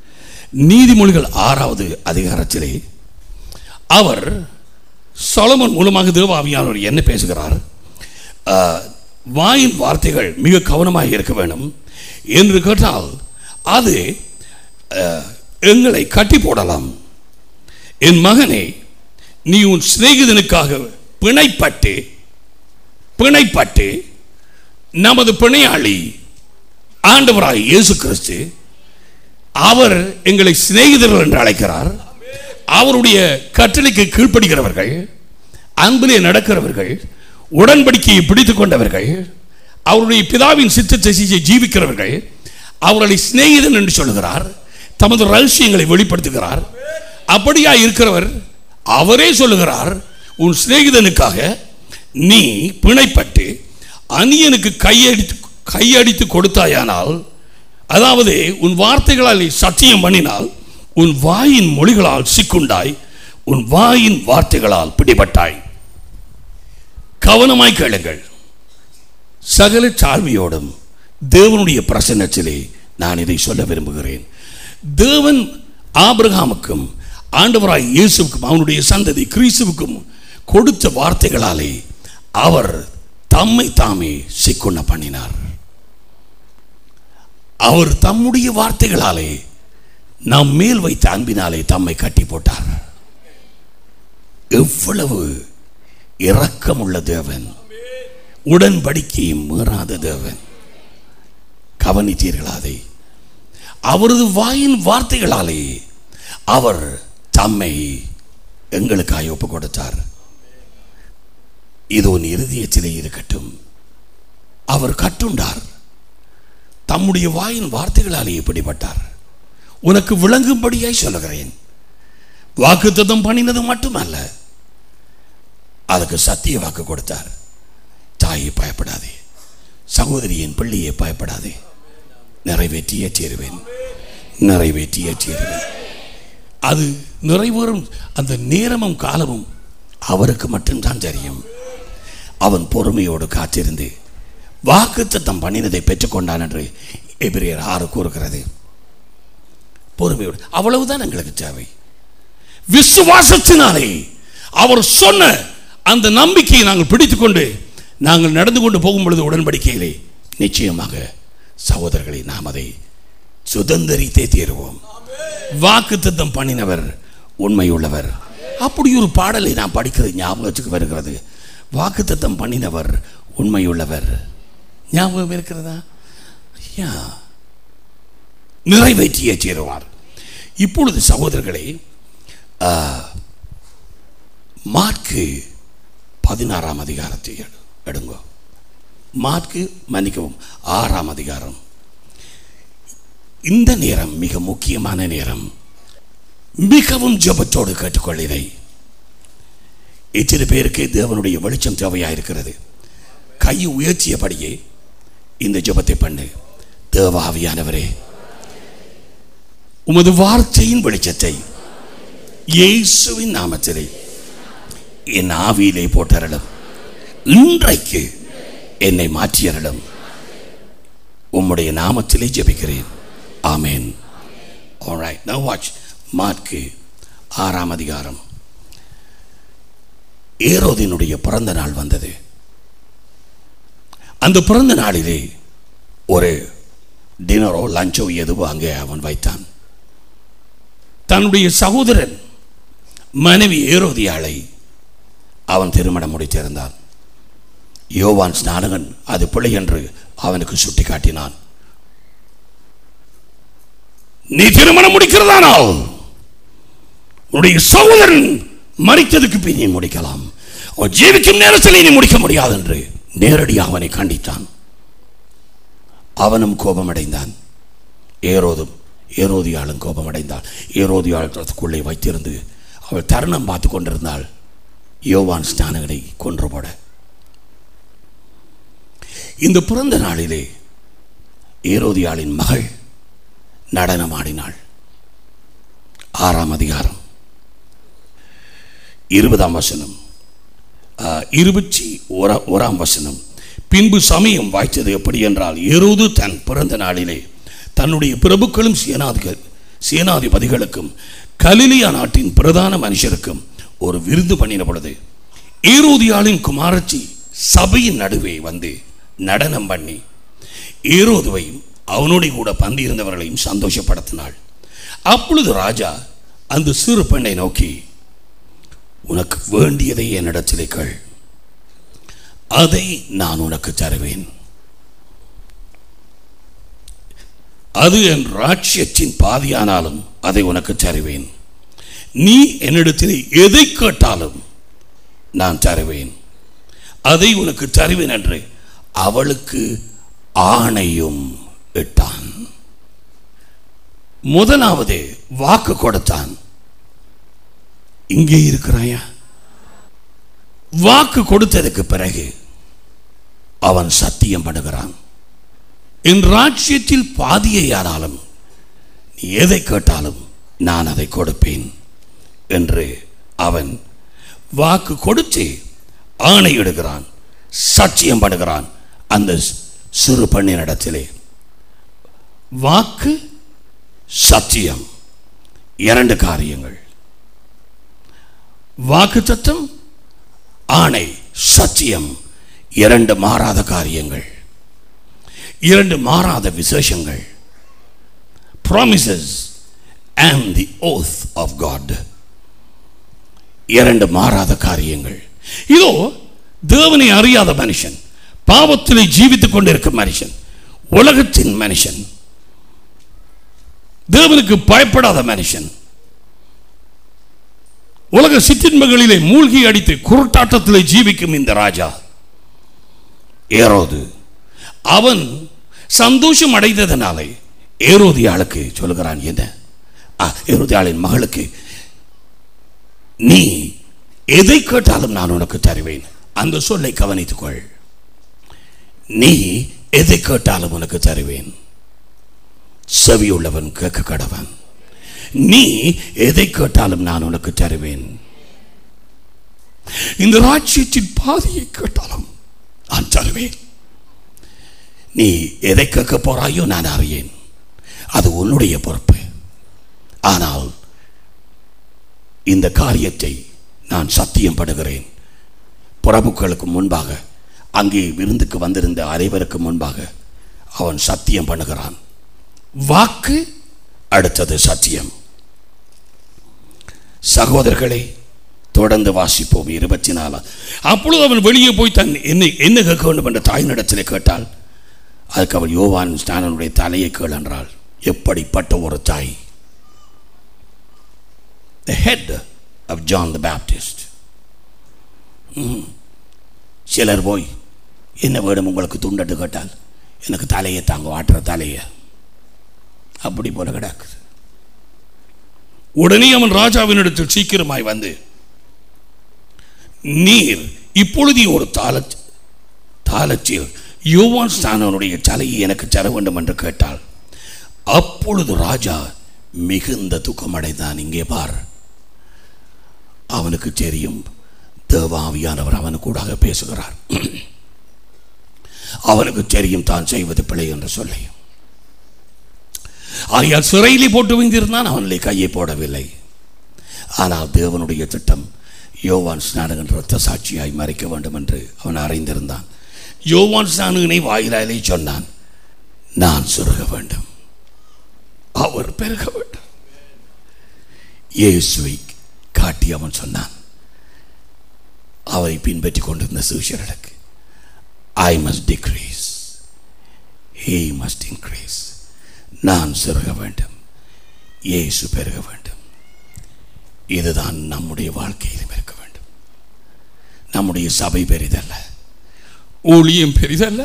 நீதிமொழிகள் ஆறாவது அதிகாரத்திலே அவர் சொலமன் மூலமாக தேவாவியானவர் என்ன பேசுகிறார் ஆஹ், வாயின் வார்த்தைகள் மிக கவனமாக இருக்க வேண்டும் என்று கேட்டால் அது ஆஹ், எங்களை கட்டி போடலாம் என் மகனே நீ உன் சிநேகிதனுக்காக பிணைப்பட்டு பிணைப்பட்டு நமது பிணையாளி ஆண்டவராய் இயேசு கிறிஸ்து அவர் எங்களை சிநேகிதர்கள் என்று அழைக்கிறார் அவருடைய கட்டளைக்கு கீழ்ப்படுகிறவர்கள் அன்பிலே நடக்கிறவர்கள் உடன்படிக்கையை பிடித்துக் கொண்டவர்கள் அவருடைய பிதாவின் சித்தத்தை செய்ய ஜீவிக்கிறவர்கள் அவர்களை சிநேகிதன் என்று சொல்லுகிறார் தமது ரகசியங்களை வெளிப்படுத்துகிறார் அப்படியா இருக்கிறவர் அவரே சொல்லுகிறார் உன் சிநேகிதனுக்காக நீ பிணைப்பட்டு அந்நியனுக்கு கையடித்து கையடித்து கொடுத்தாயானால் அதாவது உன் வார்த்தைகளால் நீ சத்தியம் பண்ணினால் உன் வாயின் மொழிகளால் சிக்குண்டாய் உன் வாயின் வார்த்தைகளால் பிடிபட்டாய் கவனமாய் கேளுங்கள் சகல தாழ்மையோடும் தேவனுடைய பிரசன்னத்திலே நான் இதை சொல்ல விரும்புகிறேன் தேவன் ஆபிரகாமுக்கும் ஆண்டவராய் இயேசுவுக்கும் அவனுடைய சந்ததி கிறிஸ்துவுக்கும் கொடுத்த வார்த்தைகளாலே அவர் தம்மை தாமே சிக்குண்ண பண்ணினார் அவர் தம்முடைய வார்த்தைகளாலே நம் மேல் வைத்த அன்பினாலே தம்மை கட்டி போட்டார் எவ்வளவு இரக்கமுள்ள தேவன் உடன்படிக்கையை மீறாத தேவன் கவனித்தீர்களா அதை அவரது வாயின் வார்த்தைகளாலே அவர் தம்மை எங்களுக்காய் ஒப்பு கொடுத்தார் இது உன் இருதயத்திலே இருக்கட்டும் அவர் கட்டுண்டார் தம்முடைய வாயின் வார்த்தைகளாலே இப்படிப்பட்டார் உனக்கு விளங்கும்படியாய் சொல்லுகிறேன் வாக்குத்தத்தம் பண்ணினது மட்டுமல்ல அதுக்கு சத்திய வாக்கு கொடுத்தார் தாயை பயப்படாதே சகோதரியின் பிள்ளையை பயப்படாதே நிறைவேற்றியே தீருவேன் நிறைவேற்றியே தீருவேன் அது நிறைவேறும் அந்த நேரமும் காலமும் அவருக்கு மட்டும்தான் தெரியும் அவன் பொறுமையோடு காத்திருந்து வாக்குத்தத்தம் பண்ணினதை பெற்றுக்கொண்டான் என்று எபிரியர் ஆறு கூறுகிறது பொறுமையோடு அவ்வளவுதான் எங்களுக்கு தேவை விசுவாசத்தினாலே அவர் சொன்ன அந்த நம்பிக்கையை நாங்கள் பிடித்துக்கொண்டு நாங்கள் நடந்து கொண்டு போகும் பொழுது உடன்படிக்கையிலே நிச்சயமாக சகோதரர்களை நாம் அதை சுதந்திரித்தே தீருவோம் வாக்குத்தத்தம் பண்ணினவர் உண்மையுள்ளவர் அப்படி ஒரு பாடலை நான் படிக்கிறது ஞாபகத்துக்கு வருகிறது வாக்குத்தத்தம் பண்ணினவர் உண்மையுள்ளவர் ஞாபகம் இருக்கிறதா ஐயா நிறைவேற்றியே சேருவார் இப்பொழுது சகோதரர்களே ஆ, மார்க்கு பதினாறாம் அதிகாரத்தை எடு எடுங்க மார்க்கு மன்னிக்கவும் ஆறாம் அதிகாரம் இந்த நேரம் மிக முக்கியமான நேரம் மிகவும் ஜெபத்தோடு கேட்டுக்கொள் இதை இத்தனை பேருக்கு தேவனுடைய வெளிச்சம் தேவையா இருக்கிறது கை உயர்த்தியபடியே இந்த ஜெபத்தை பண்ணு தேவாவியானவரே உமது வார்த்தையின் வெளிச்சத்தை இயேசுவின் நாமத்திலே என் ஆவியிலே போட்டரலும் இன்றைக்கு என்னை மாற்றியரலும் உம்முடைய நாமத்திலே ஜெபிக்கிறேன் ஆமென் alright now watch மார்க்கு ஆறாம் அதிகாரம் ஏரோதினுடைய பிறந்த நாள் வந்தது அந்த பிறந்த நாளிலே ஒரு டினரோ லஞ்சோ எதுவோ அங்கே அவன் வைத்தான் தன்னுடைய சகோதரன் மனைவி ஏரோதியாளை அவன் திருமணம் முடித்திருந்தான் யோவான் ஸ்நானகன் அது பிழை என்று அவனுக்கு சுட்டி காட்டினான் நீ திருமணம் முடிக்கிறதானால் உன்னுடைய சகோதரன் மறித்ததுக்கு பின் நீ முடிக்கலாம் அவன் ஜீவிக்கும் நேரத்தில் நீ முடிக்க முடியாது என்று நேரடியாக அவனை கண்டித்தான் அவனும் கோபமடைந்தான் ஏரோதும் ஏரோதியாளும் கோபமடைந்தாள் ஏரோதியாளத்துக்குள்ளே வைத்திருந்து அவள் தருணம் பார்த்து கொண்டிருந்தாள் யோவான் ஸ்நானகனை கொன்று போட இந்த பிறந்த நாளிலே ஏரோதியாளின் மகள் நடனமாடினாள் ஆறாம் அதிகாரம் இருபதாம் வசனம் ஆ, இருபத்தி ஓரா ஓராம் வசனம் பின்பு சமயம் வாய்ச்சது எப்படி என்றால் எருது தன் பிறந்த நாளிலே தன்னுடைய பிரபுக்களும் சேனாதிகள் சேனாதிபதிகளுக்கும் கலிலியா நாட்டின் பிரதான மனுஷருக்கும் ஒரு விருந்து பண்ணின பொழுது ஏரோதியாளின் குமாரச்சி சபையின் நடுவே வந்து நடனம் பண்ணி ஏரோதுவையும் அவனோட கூட பந்தி இருந்தவர்களையும் சந்தோஷப்படுத்தினாள் அப்பொழுது ராஜா அந்த சிறு பெண்ணை நோக்கி உனக்கு வேண்டியதை என்னிடத்திலே கேள் அதை நான் உனக்கு தருவேன் அது என் ராட்சியத்தின் பாதியானாலும் அதை உனக்கு தருவேன் நீ என்னிடத்தில் எதை கேட்டாலும் நான் தருவேன் அதை உனக்கு தருவேன் என்று அவளுக்கு ஆணையும் இட்டான் முதலாவது வாக்கு கொடுத்தான் இங்கே இருக்கிறாயா வாக்கு கொடுத்ததுக்கு பிறகு அவன் சத்தியம் பண்ணுகிறான் என் ராஜ்யத்தில் பாதியை ஆனாலும் நீ எதை கேட்டாலும் நான் அதை கொடுப்பேன் என்று அவன் வாக்கு கொடுத்து ஆணையிடுகிறான் சத்தியம் பண்ணுகிறான் அந்த சிறு பெண்ணினிடத்திலே வாக்கு சத்தியம் இரண்டு காரியங்கள் வாக்கு தத்துவம் ஆணை சத்தியம் இரண்டு மாறாத காரியங்கள் இரண்டு மாறாத விசேஷங்கள் promises and the oath of God இரண்டு மாறாத காரியங்கள் இதோ தேவனை அறியாத மனுஷன் பாவத்திலே ஜீவித்துக் கொண்டிருக்கும் மனுஷன் உலகத்தின் மனுஷன் தேவனுக்கு பயப்படாத மனுஷன் உலக சிற்றின்மைகளிலே மூழ்கி அடித்து குருட்டாட்டத்திலே ஜீவிக்கும் இந்த ராஜா ஏரோது அவன் சந்தோஷம் அடைந்ததனாலே ஏரோதியாளுக்கு சொல்லுகிறான் என்ன ஆ, ஏரோதியாளின் மகளுக்கு நீ எதை கேட்டாலும் நான் உனக்கு தருவேன் அந்த சொல்லை கவனித்துக்கொள் நீ எதை கேட்டாலும் உனக்கு தருவேன் செவியுள்ளவன் கேட்க கடவன் நீ எதை கேட்டாலும் நான் உனக்கு தருவேன் இந்த ராஜ்யத்தின் பாதியை கேட்டாலும் நான் தருவேன் நீ எதை கேட்க போறாயோ நான் அறியேன் அது உன்னுடைய பொறுப்பு ஆனால் இந்த காரியத்தை நான் சத்தியம் படுகிறேன் பிரபுக்களுக்கு முன்பாக அங்கே விருந்துக்கு வந்திருந்த அனைவருக்கு முன்பாக அவன் சத்தியம் பண்ணுகிறான் வாக்கு அடுத்தது சத்தியம் சகோதரர்களே தொடர்ந்து வாசிப்போம் இருபத்தி நாலு அப்பொழுது அவன் வெளியே போய் தன் என்னை என்ன கேட்க வேண்டும் என்ற தாயினிடத்திலே கேட்டாள் அதுக்கு அவள் யோவான் ஸ்நானனுடைய தலையை கேள் என்றாள் எப்படிப்பட்ட ஒரு தாய் the head of John the Baptist ம். சிலர் போய் என்ன வேணும் உங்களுக்கு துண்டட்டு கேட்டால் எனக்கு தலையை தாங்க ஆட்டுற தலையை அப்படி போல கிடக்குது உடனே அவன் ராஜாவினிடத்தில் சீக்கிரமாய் வந்து நீர் இப்பொழுது ஒரு தாள தாளத்தில் யோவான் ஸ்தானனுடைய தலையை எனக்கு தர வேண்டும் என்று கேட்டாள் அப்பொழுது ராஜா மிகுந்த துக்கமடைந்தான் இங்கே பார் அவனுக்கு தெரியும் தேவாவியானவர் அவனு கூடாக பேசுகிறார் அவனுக்கு தெரியும் தான் செய்வது பிழை என்று சொல்லி ஆகையால் சிறையிலே போட்டு வைத்திருந்தான் அவனிலே கையை போடவில்லை ஆனால் தேவனுடைய திட்டம் யோவான் ஸ்நானகன் இரத்த சாட்சியாய் மறைக்க வேண்டும் என்று அவன் அறிந்திருந்தான் யோவான் ஸ்நானகனை வாயிலாலே சொன்னான் நான் சுருக வேண்டும் அவர் பெருக வேண்டும் இயேசுவை காட்டி அவன் சொன்னான் அவரை பின்பற்றி கொண்டிருந்த சீஷர்களுக்கு I must decrease he must increase நான் சிறுக வேண்டும் இயேசு பெருக வேண்டும் இதுதான் நம்முடைய வாழ்க்கையிலும் இருக்க வேண்டும் நம்முடைய சபை பெரிதல்ல ஊழியம் பெரிதல்ல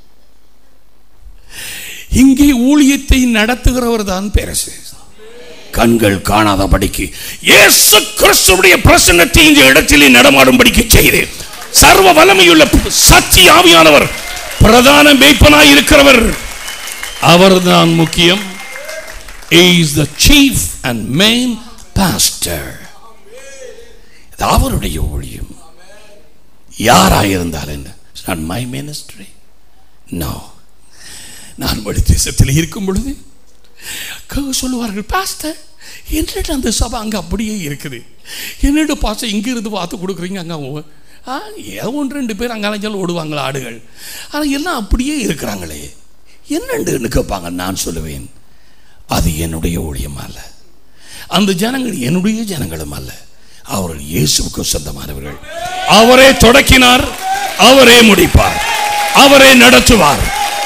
இங்கே ஊழியத்தை நடத்துகிறவர் தான் பெருசு கண்கள் காணாதபடிக்கு இயேசு கிறிஸ்துவுடைய பிரசன்னத்தை இந்த இடத்திலே நடமாடும்படிக்கு செய்து சர்வ வல்லமையுள்ள சக்தி ஆவியானவர் பிரதான மேய்ப்பனாய் இருக்கிறவர் அவர்தான் முக்கியம் is the chief and main pastor அவருடைய ஊழியம் யாராயிருந்தால் என்ன நாட் மை மினிஸ்ட்ரி நோ நான் வழி தேசத்தில் இருக்கும் பொழுது க- சொல்லுவார்கள் பாஸ்டர் என்னட்டு அந்த சபை அங்கே அப்படியே இருக்குது என்னட்டு பாஸ்டர் இங்கே இருந்து பார்த்து கொடுக்குறீங்க அங்கே அவங்க ஆ ஏதோ ஒன்று ரெண்டு பேர் அங்காலஞ்சாலும் ஓடுவாங்களா ஆடுகள் ஆனால் எல்லாம் அப்படியே இருக்கிறாங்களே என்னண்டுன்னு கேட்பாங்க நான் சொல்லுவேன் அது என்னுடைய ஊழியம் அல்ல அந்த ஜனங்கள் என்னுடைய ஜனங்களும் அல்ல அவர்கள் இயேசுவுக்கு சொந்தமானவர்கள் அவரே தொடக்கினார் அவரே முடிப்பார் அவரே நடத்துவார்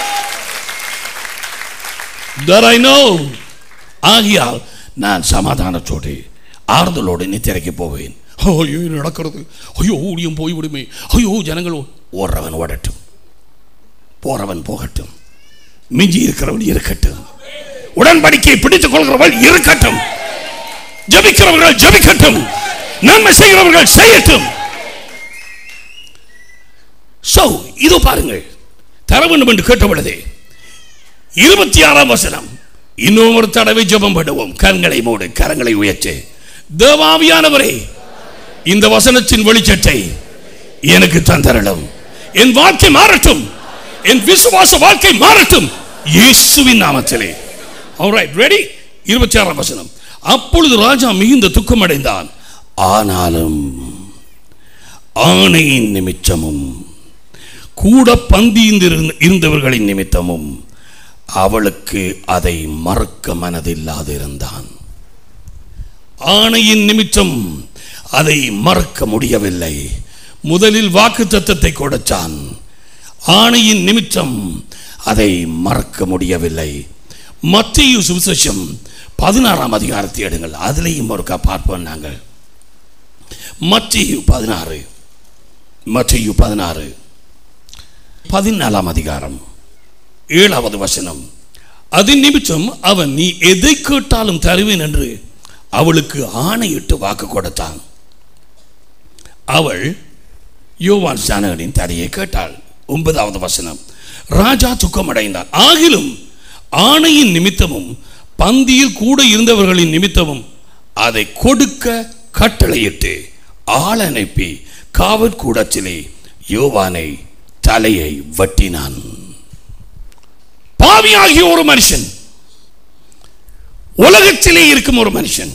That I know. ஆகியால் நான் சமாதானத்தோடு ஆறுதலோடு நித்திரைக்கு போவேன் ஐயோ இது நடக்கிறது ஐயோ ஊழியம் போய்விடுமே ஐயோ ஜனங்கள் ஓ- ஓடுறவன் ஓடட்டும் போறவன் போகட்டும் மிஞ்சி இருக்கிறவன் இருக்கட்டும் உடன்படிக்கை பிடித்துக் கொள்கிறவள் இருக்கட்டும் ஜபிக்கிறவர்கள் ஜபிக்கட்டும் நன்மை செய்கிறவர்கள் செய்யட்டும் சோ இது பாருங்கள் தர வேண்டும் என்று கேட்ட பொழுதே இருபத்தி ஆறாம் வசனம் இன்னும் ஒரு தடவை ஜெபம் பண்ணுவோம் கரங்களை மூடு கரங்களை உயர்த்து தேவாவியானவரே இந்த வசனத்தின் வெளிச்சத்தை எனக்கு தந்தரலும் என் வாழ்க்கை மாறட்டும் என் விசுவாச வாழ்க்கை மாறட்டும் இயேசுவின் நாமத்திலே ஆல்ரைட் ரெடி இருபத்தி ஆறாம் வசனம் அப்பொழுது ராஜா மிகுந்த துக்கமடைந்தான் ஆனாலும் ஆணையின் நிமித்தமும் கூட பந்தியிருந்த இருந்தவர்களின் நிமித்தமும் அவளுக்கு அதை மறக்க மனதில்லாதிருந்தான் ஆணையின் நிமித்தம் அதை மறக்க முடியவில்லை முதலில் வாக்கு தத்தத்தை கொடுத்தான் ஆணையின் நிமித்தம் அதை மறக்க முடியவில்லை மத்திய சுவிசேஷம் பதினாறாம் அதிகாரத்தை எடுங்கள் அதுலேயும் ஒருக்கா பார்ப்போம் நாங்கள் மத்திய பதினாறு மத்திய பதினாறு பதினாலாம் அதிகாரம் ஏழாவது வசனம் அதன் நிமித்தம் அவன் நீ எதை கேட்டாலும் தருவேன் என்று அவளுக்கு ஆணையிட்டு வாக்கு கொடுத்தான் அவள் யோவான் சானகனின் தடையை கேட்டாள் ஒன்பதாவது வசனம் ராஜா துக்கமடைந்தான் ஆகிலும் ஆணையின் நிமித்தமும் பந்தியில் கூட இருந்தவர்களின் நிமித்தமும் அதை கொடுக்க கட்டளையிட்டு ஆள் அனுப்பி காவற்கூடத்திலே யோவானை தலையை வெட்டினான் பாவியாகிய ஒரு மனுஷன் உலகத்திலே இருக்கும் ஒரு மனுஷன்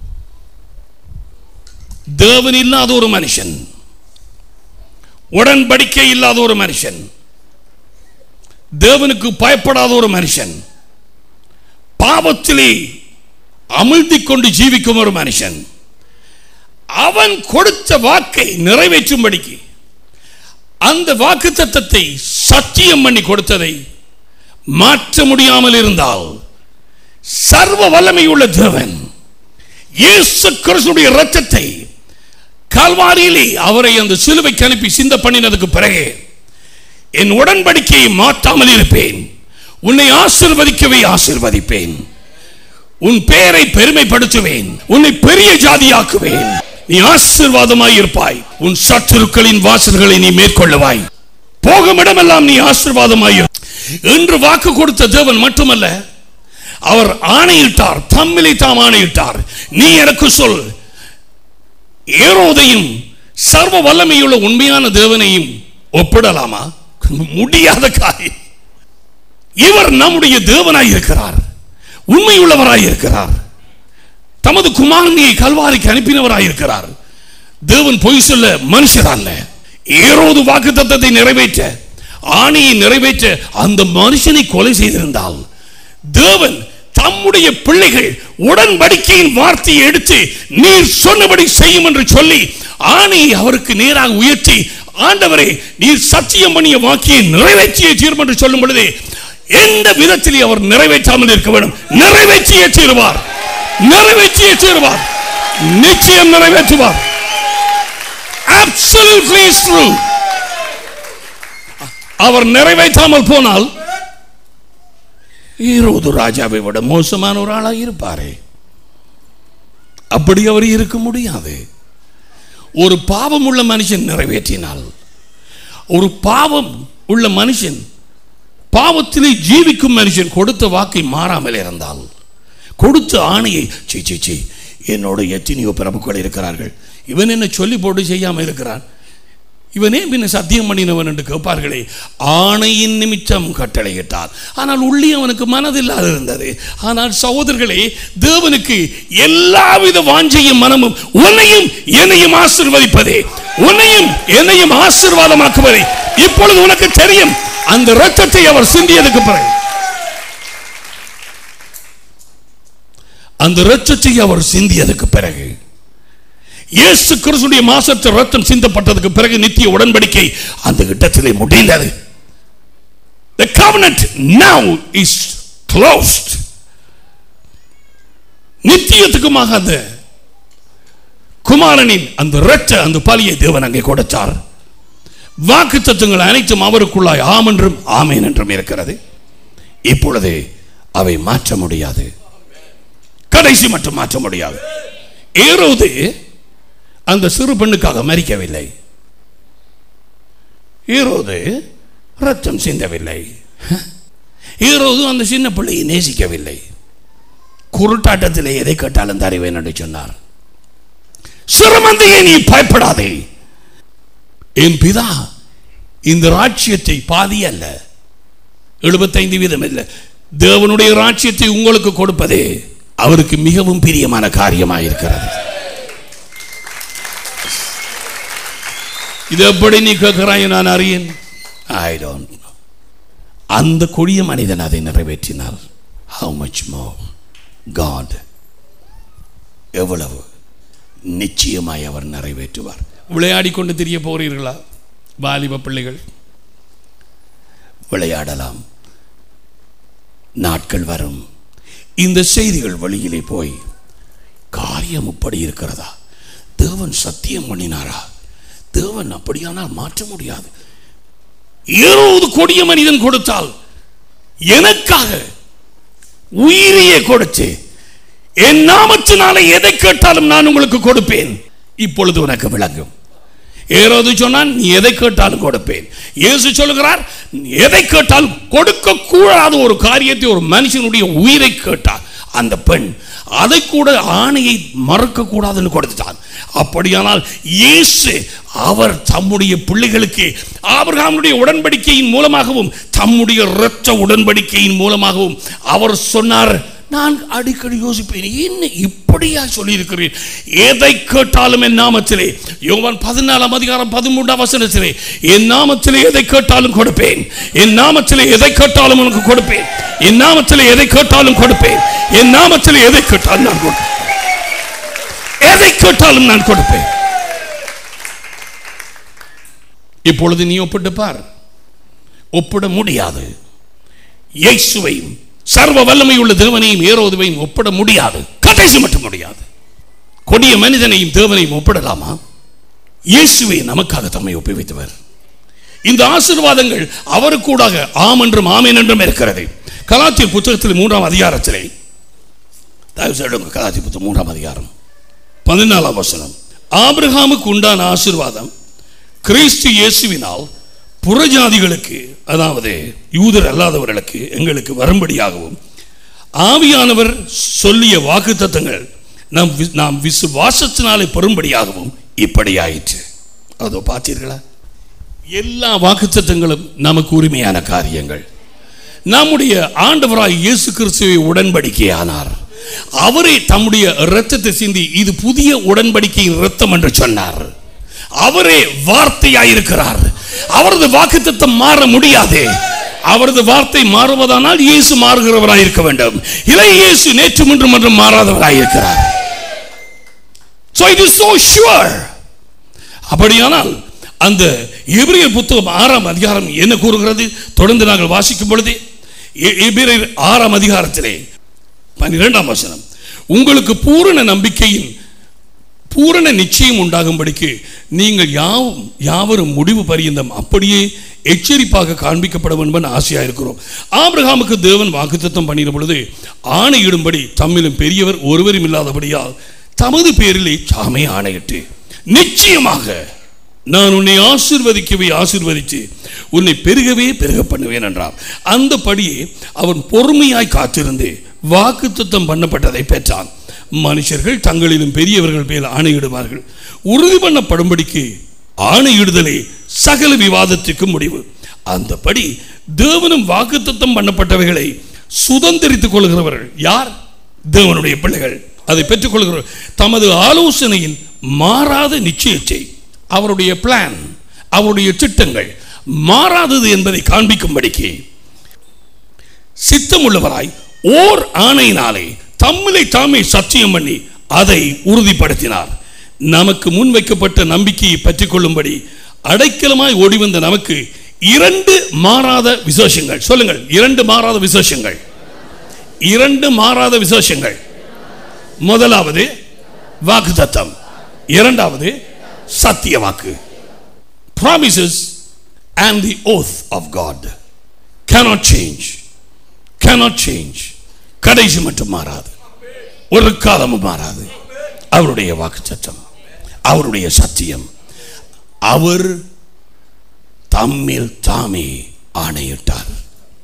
தேவன் இல்லாத ஒரு மனுஷன் உடன்படிக்கை இல்லாத ஒரு மனுஷன் தேவனுக்கு பயப்படாத ஒரு மனுஷன் பாவத்திலே அமிழ்த்திக் கொண்டு ஜீவிக்கும் ஒரு மனுஷன் அவன் கொடுத்த வாக்கை நிறைவேற்றும்படிக்கு அந்த வாக்கு தத்தத்தை சத்தியம் பண்ணி கொடுத்ததை மாற்ற முடியாமல் இருந்தால் சர்வ வல்லமை உள்ள தேவன் இயேசு கிறிஸ்துடைய ரத்தத்தை கால்வாரியிலே அவரை அந்த சிலுவைக்கு அனுப்பி சிந்த பண்ணினதுக்கு பிறகு என் உடன்படிக்கையை மாற்றாமல் இருப்பேன் உன்னை ஆசிர்வதிக்கவே ஆசிர்வதிப்பேன் உன் பெயரை பெருமைப்படுத்துவேன் உன்னை பெரிய ஜாதியாக்குவேன் நீ ஆசீர்வாதமாய் இருப்பாய் உன் சத்துருக்களின் வாசல்களை நீ மேற்கொள்ளுவாய் போகும் இடமெல்லாம் நீ ஆசீர்வாதமாய் இரு. என்று வாக்கு கொடுத்த தேவன் மட்டுமல்ல அவர் ஆணையிட்டார் தம்மிலை தாம் ஆணையிட்டார் நீ எனக்கு சொல் ஏரோதையும் சர்வ வல்லமையுள்ள உண்மையான தேவனையும் ஒப்பிடலாமா முடியாத காரியம் இவர் நம்முடைய தேவனாய் இருக்கிறார் உண்மையுள்ளவராய் இருக்கிறார் தமது குமாரனியை கல்வாரிக்கு அனுப்பினவராய் இருக்கிறார் தேவன் பொய் சொல்ல மனுஷர் அல்ல ஏரோது வாக்கு தத்தத்தை நிறைவேற்ற ஆணையை நிறைவேற்ற அந்த மனுஷனை கொலை செய்திருந்தால் தேவன் தம்முடைய பிள்ளைகள் உடன்படிக்கையின் வார்த்தையை எடுத்து நீர் சொன்னபடி செய்யும் என்று சொல்லி ஆணையை அவருக்கு நேராக உயர்த்தி ஆண்டவரே நீர் சத்தியம் பண்ணிய வாக்கியை நிறைவேற்றிய தீர்வு என்று சொல்லும் பொழுது எந்த விதத்திலே அவர் நிறைவேற்றாமல் இருக்க வேண்டும் நிறைவேற்றிய தீர்வார் நிறைவேற்றிய தீர்வார் நிச்சயம் நிறைவேற்றுவார் Absolutely is true. அவர் நிறைவேற்றாமல் போனால் ஈரோது ராஜாவை விட மோசமான ஒரு ஆளாக இருப்பாரே அப்படி அவர் இருக்க முடியாது ஒரு பாவம் உள்ள மனுஷன் நிறைவேற்றினால் ஒரு பாவம் உள்ள மனுஷன் பாவத்திலே ஜீவிக்கும் மனுஷன் கொடுத்த வாக்கை மாறாமல் இருந்தால் கொடுத்த ஆணையை சீ சீ சீ என்னோட எத்தனையோ பிரபுக்கள் இருக்கிறார்கள் இவன் என்ன சொல்லி போட்டு செய்யாமல் இருக்கிறான் இவனே பின்ன சத்தியம் பண்ணினவன் என்று கேட்பார்களே ஆணையின் நிமித்தம் கட்டளையிட்டார் ஆனால் உள்ளே அவனுக்கு மனதில்லாது இருந்தது ஆனால் சகோதரர்களே தேவனுக்கு எல்லாவித வாஞ்சையும் மனமும் உன்னையும் என்னையும் ஆசீர்வதிப்பதே உன்னையும் என்னையும் ஆசீர்வாதமாக்குவதே இப்பொழுது உனக்கு தெரியும் அந்த இரத்தத்தை அவர் சிந்தியதுக்கு பிறகு அந்த இரத்தத்தை அவர் சிந்தியதுக்கு பிறகு இயேசு கிறிஸ்துடைய மாசத்து ரத்தம் சிந்தப்பட்டதுக்கு பிறகு நித்திய உடன்படிக்கை அந்த இடத்திலே முடிந்தது The covenant now is closed. நித்தியத்துக்குமாக அந்த குமாரனின் அந்த இரத்த அந்த பலியை தேவன் அங்கே கொடுத்தார் வாக்கு தத்துவங்கள் அனைத்தும் அவருக்குள்ளாய் ஆம் என்றும் ஆமேன் என்றும் இருக்கிறது இப்பொழுது அவை மாற்ற முடியாது கடைசி மட்டும் மாற்ற முடியாது ஏரோது அந்த சிறு பெண்ணுக்காக மறிக்கவில்லை ஈரோது ரத்தம் சிந்தவில்லை ஈரோது அந்த சின்ன பிள்ளையை நேசிக்கவில்லை குருட்டாட்டத்தில் எதை கேட்டாலும் தருவேன் என்று சொன்னார் சிறுமந்தையை நீ பயப்படாதே என் பிதா இந்த ராட்சியத்தை பாதி அல்ல எழுபத்தைந்து வீதம் இல்லை தேவனுடைய ராட்சியத்தை உங்களுக்கு கொடுப்பதே அவருக்கு மிகவும் பிரியமான காரியமாயிருக்கிறது இது எப்படி நீ கேட்கிறாய் நான் அறியேன் ஐ டோன்ட் அந்த கொடிய மனிதன் அதை நிறைவேற்றினால் ஹவு மச் மோ காட் எவ்வளவு நிச்சயமாய் அவர் நிறைவேற்றுவார் விளையாடி கொண்டு தெரிய போறீர்களா வாலிப பிள்ளைகள் விளையாடலாம் நாட்கள் வரும் இந்த செய்திகள் வழியிலே போய் காரியம் இப்படி இருக்கிறதா தேவன் சத்தியம் பண்ணினாரா தேவன் அப்படியானால் மாற்ற முடியாது இருபது கொடிய மனிதன் கொடுத்தால் எனக்காக உயிரையே கொடுத்து என் நாமத்தினாலே எதை கேட்டாலும் நான் உங்களுக்கு கொடுப்பேன் இப்பொழுது உனக்கு விளங்கும் ஏறாவது சொன்னான் நீ எதை கேட்டாலும் கொடுப்பேன் இயேசு சொல்லுகிறார் நீ எதை கேட்டாலும் கொடுக்க கூடாத ஒரு காரியத்தை ஒரு மனுஷனுடைய உயிரை கேட்டார் அந்த பெண் அதை கூட ஆணையை மறக்க கூடாதுன்னு கொடுத்துட்டான் அப்படியானால் இயேசு அவர் தம்முடைய பிள்ளைகளுக்கு ஆபிரகாமுடைய உடன்படிக்கையின் மூலமாகவும் தம்முடைய இரத்த உடன்படிக்கையின் மூலமாகவும் அவர் சொன்னார் நான் அடிக்கடி யோசிப்பேன் என்ன இப்படியா சொல்லியிருக்கிறேன் எதை கேட்டாலும் என் நாமத்திலே யோவான் பதினாலாம் அதிகாரம் பதிமூன்றாம் வசனத்திலே என் நாமத்திலே எதை கேட்டாலும் கொடுப்பேன் என் நாமத்திலே எதை கேட்டாலும் உனக்கு கொடுப்பேன் என் நாமத்திலே எதை கேட்டாலும் கொடுப்பேன் என் நாமத்திலே எதை கேட்டாலும் நான் கொடுப்பேன் எதை கேட்டாலும் நான் கொடுப்பேன் இப்பொழுது நீ ஒப்பிட்டு பார் ஒப்பிட முடியாது இயேசுவையும் சர்வ வல்லமை உள்ள தேவனையும் ஏரோதுவையும் ஒப்பிட முடியாது கடைசி மட்டும் முடியாது கொடிய மனிதனையும் தேவனையும் ஒப்பிடலாமா இயேசுவை நமக்காக தம்மை ஒப்புவித்தவர் இந்த ஆசீர்வாதங்கள் அவருக்கூடாக ஆம் என்றும் ஆமேன் என்றும் இருக்கிறது கலாத்தியர் புத்தகத்தில் மூன்றாம் அதிகாரத்திலே தயவு செய்து கலாத்திய புத்தகம் மூன்றாம் அதிகாரம் பதினாலாம் வசனம் ஆபிரகாமுக்கு உண்டான ஆசீர்வாதம் கிறிஸ்து இயேசுவினால் புறஜாதிகளுக்கு அதாவது யூதர் அல்லாதவர்களுக்கு எங்களுக்கு வரும்படியாகவும் ஆவியானவர் சொல்லிய வாக்குத்தத்தங்கள் நாம் வி- நாம் விசுவாசத்தினாலே பெறும்படியாகவும் இப்படி ஆயிற்று அதோ பார்த்தீர்களா எல்லா வாக்குத்தத்தங்களும் நமக்கு உரிமையான காரியங்கள் நம்முடைய ஆண்டவராய் இயேசு கிறிஸ்துவை உடன்படிக்கையானார் அவரே தம்முடைய இரத்தத்தை சிந்தி இது புதிய உடன்படிக்கையின் இரத்தம் என்று சொன்னார் அவரே வார்த்தையாயிருக்கிறார் அவரது வாக்குத்தத்தம் மாற முடியாது அவரது வார்த்தை மாறுவதானால் இயேசு மாறுகிறவராய் இருக்க வேண்டும் இல்லை இயேசு நேற்று இன்றும் என்றும் மாறாதவராய் இருக்கிறார் so it is so sure அப்படியானால் அந்த எபிரியர் புத்தகம் ஆறாம் அதிகாரம் என்ன கூறுகிறது தொடர்ந்து நாங்கள் வாசிக்கும் பொழுது எ- எபிரியர் ஆறாம் அதிகாரத்திலே பன்னிரெண்டாம் வசனம் உங்களுக்கு பூரண நம்பிக்கையின் பூரண நிச்சயம் உண்டாகும்படிக்கு நீங்கள் யாவும் யாவரும் முடிவு பரியந்தம் அப்படியே எச்சரிப்பாக காண்பிக்கப்பட வேண்டும் என்று ஆசையா இருக்கிறோம் ஆபிரகாமுக்கு தேவன் வாக்குத்தத்தம் பண்ணின பொழுது ஆணையிடும்படி தம்மிலும் பெரியவர் ஒருவரும் இல்லாதபடியால் தமது பேரிலே சாமே ஆணையிட்டு நிச்சயமாக நான் உன்னை ஆசீர்வதிக்கவே ஆசீர்வதித்து உன்னை பெருகவே பெருக பண்ணுவேன் என்றார் அந்தபடியே அவன் பொறுமையாய் காத்திருந்து வாக்குத்தத்தம் பண்ணப்பட்டதை பெற்றான் மனுஷர்கள் தங்களிலும் பெரியவர்கள் மேல் ஆணையிடுவார்கள் உறுதி பண்ணப்படும்படிக்கு ஆணையிடுதலே சகல விவாதத்திற்கும் முடிவு அந்தபடி தேவனும் வாக்குத்தத்தம் பண்ணப்பட்டவைகளை சுதந்திரித்துக் கொள்கிறவர்கள் யார் தேவனுடைய பிள்ளைகள் அதை பெற்றுக்கொள்கிறவர் தமது ஆலோசனையின் மாறாத நிச்சயத்தை அவருடைய பிளான் அவருடைய திட்டங்கள் மாறாதது என்பதை காண்பிக்கும்படிக்கு சித்தமுள்ளவராய் ஓர் ஆணையினாலே தம்மிலை தாமே சத்தியம் பண்ணி அதை உறுதிப்படுத்தினார் நமக்கு முன்வைக்கப்பட்ட நம்பிக்கையை பற்றிக் கொள்ளும்படி அடைக்கலமாய் ஓடி வந்த நமக்கு இரண்டு மாறாத விசேஷங்கள் சொல்லுங்கள் இரண்டு மாறாத விசேஷங்கள் இரண்டு மாறாத விசேஷங்கள் முதலாவது வாக்கு தத்தம் இரண்டாவது சத்திய வாக்கு promises and the oath of God cannot change cannot change கடைசி மட்டும் மாறாது ஒரு காலமும் மாறாது அவருடைய வாக்கு சத்தம் அவருடைய சத்தியம் அவர் தம்மில் தாமே ஆணையிட்டார்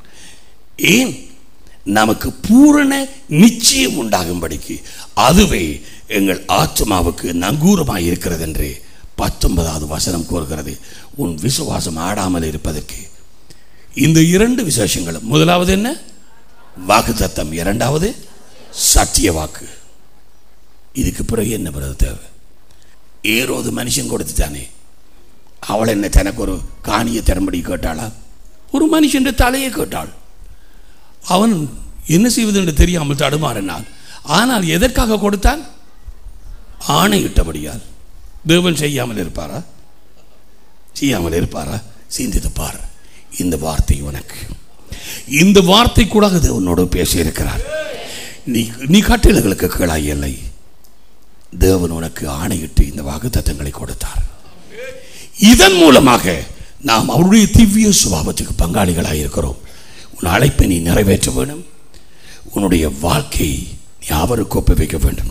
ஏன் நமக்கு பூரண நிச்சயம் உண்டாகும்படிக்கு அதுவே எங்கள் ஆத்மாவுக்கு நங்கூரமாய் இருக்கிறது என்று பத்தொன்பதாவது வசனம் கூறுகிறது உன் விசுவாசம் ஆடாமல் இருப்பதற்கு இந்த இரண்டு விசேஷங்களும் முதலாவது என்ன வாக்கு தத்தம் இரண்டாவது சத்திய வாக்கு இதுக்கு பிறகு என்ன பிறகு தேவை ஏரோது மனுஷன் கொடுத்துட்டானே அவள் என்ன தனக்கு ஒரு காணியை தரும்படி கேட்டாளா ஒரு மனுஷன் தலையை கேட்டாள் அவன் என்ன செய்வது என்று தெரியாமல் தடுமாறினான் ஆனால் எதற்காக கொடுத்தான் ஆணையிட்டபடியால் தேவன் செய்யாமல் இருப்பாரா செய்யாமல் இருப்பாரா சிந்தித்து பார் இந்த வார்த்தை உனக்கு இந்த வார்த்தை கூட தேவனோடு பேசியிருக்கிறார் நீ நீ கட்டளைகளுக்கு கீழாய் இல்லை தேவன் உனக்கு ஆணையிட்டு இந்த வாக்குத்தத்தங்களை கொடுத்தார் இதன் மூலமாக நாம் அவருடைய திவ்ய சுபாவத்துக்கு பங்காளிகளாக இருக்கிறோம் உன் அழைப்பை நீ நிறைவேற்ற வேண்டும் உன்னுடைய வாழ்க்கை நீ அவருக்கு ஒப்புவிக்க வேண்டும்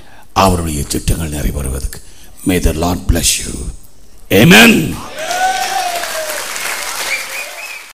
அவருடைய திட்டங்கள் நிறைவேறுவதற்கு may the lord bless you amen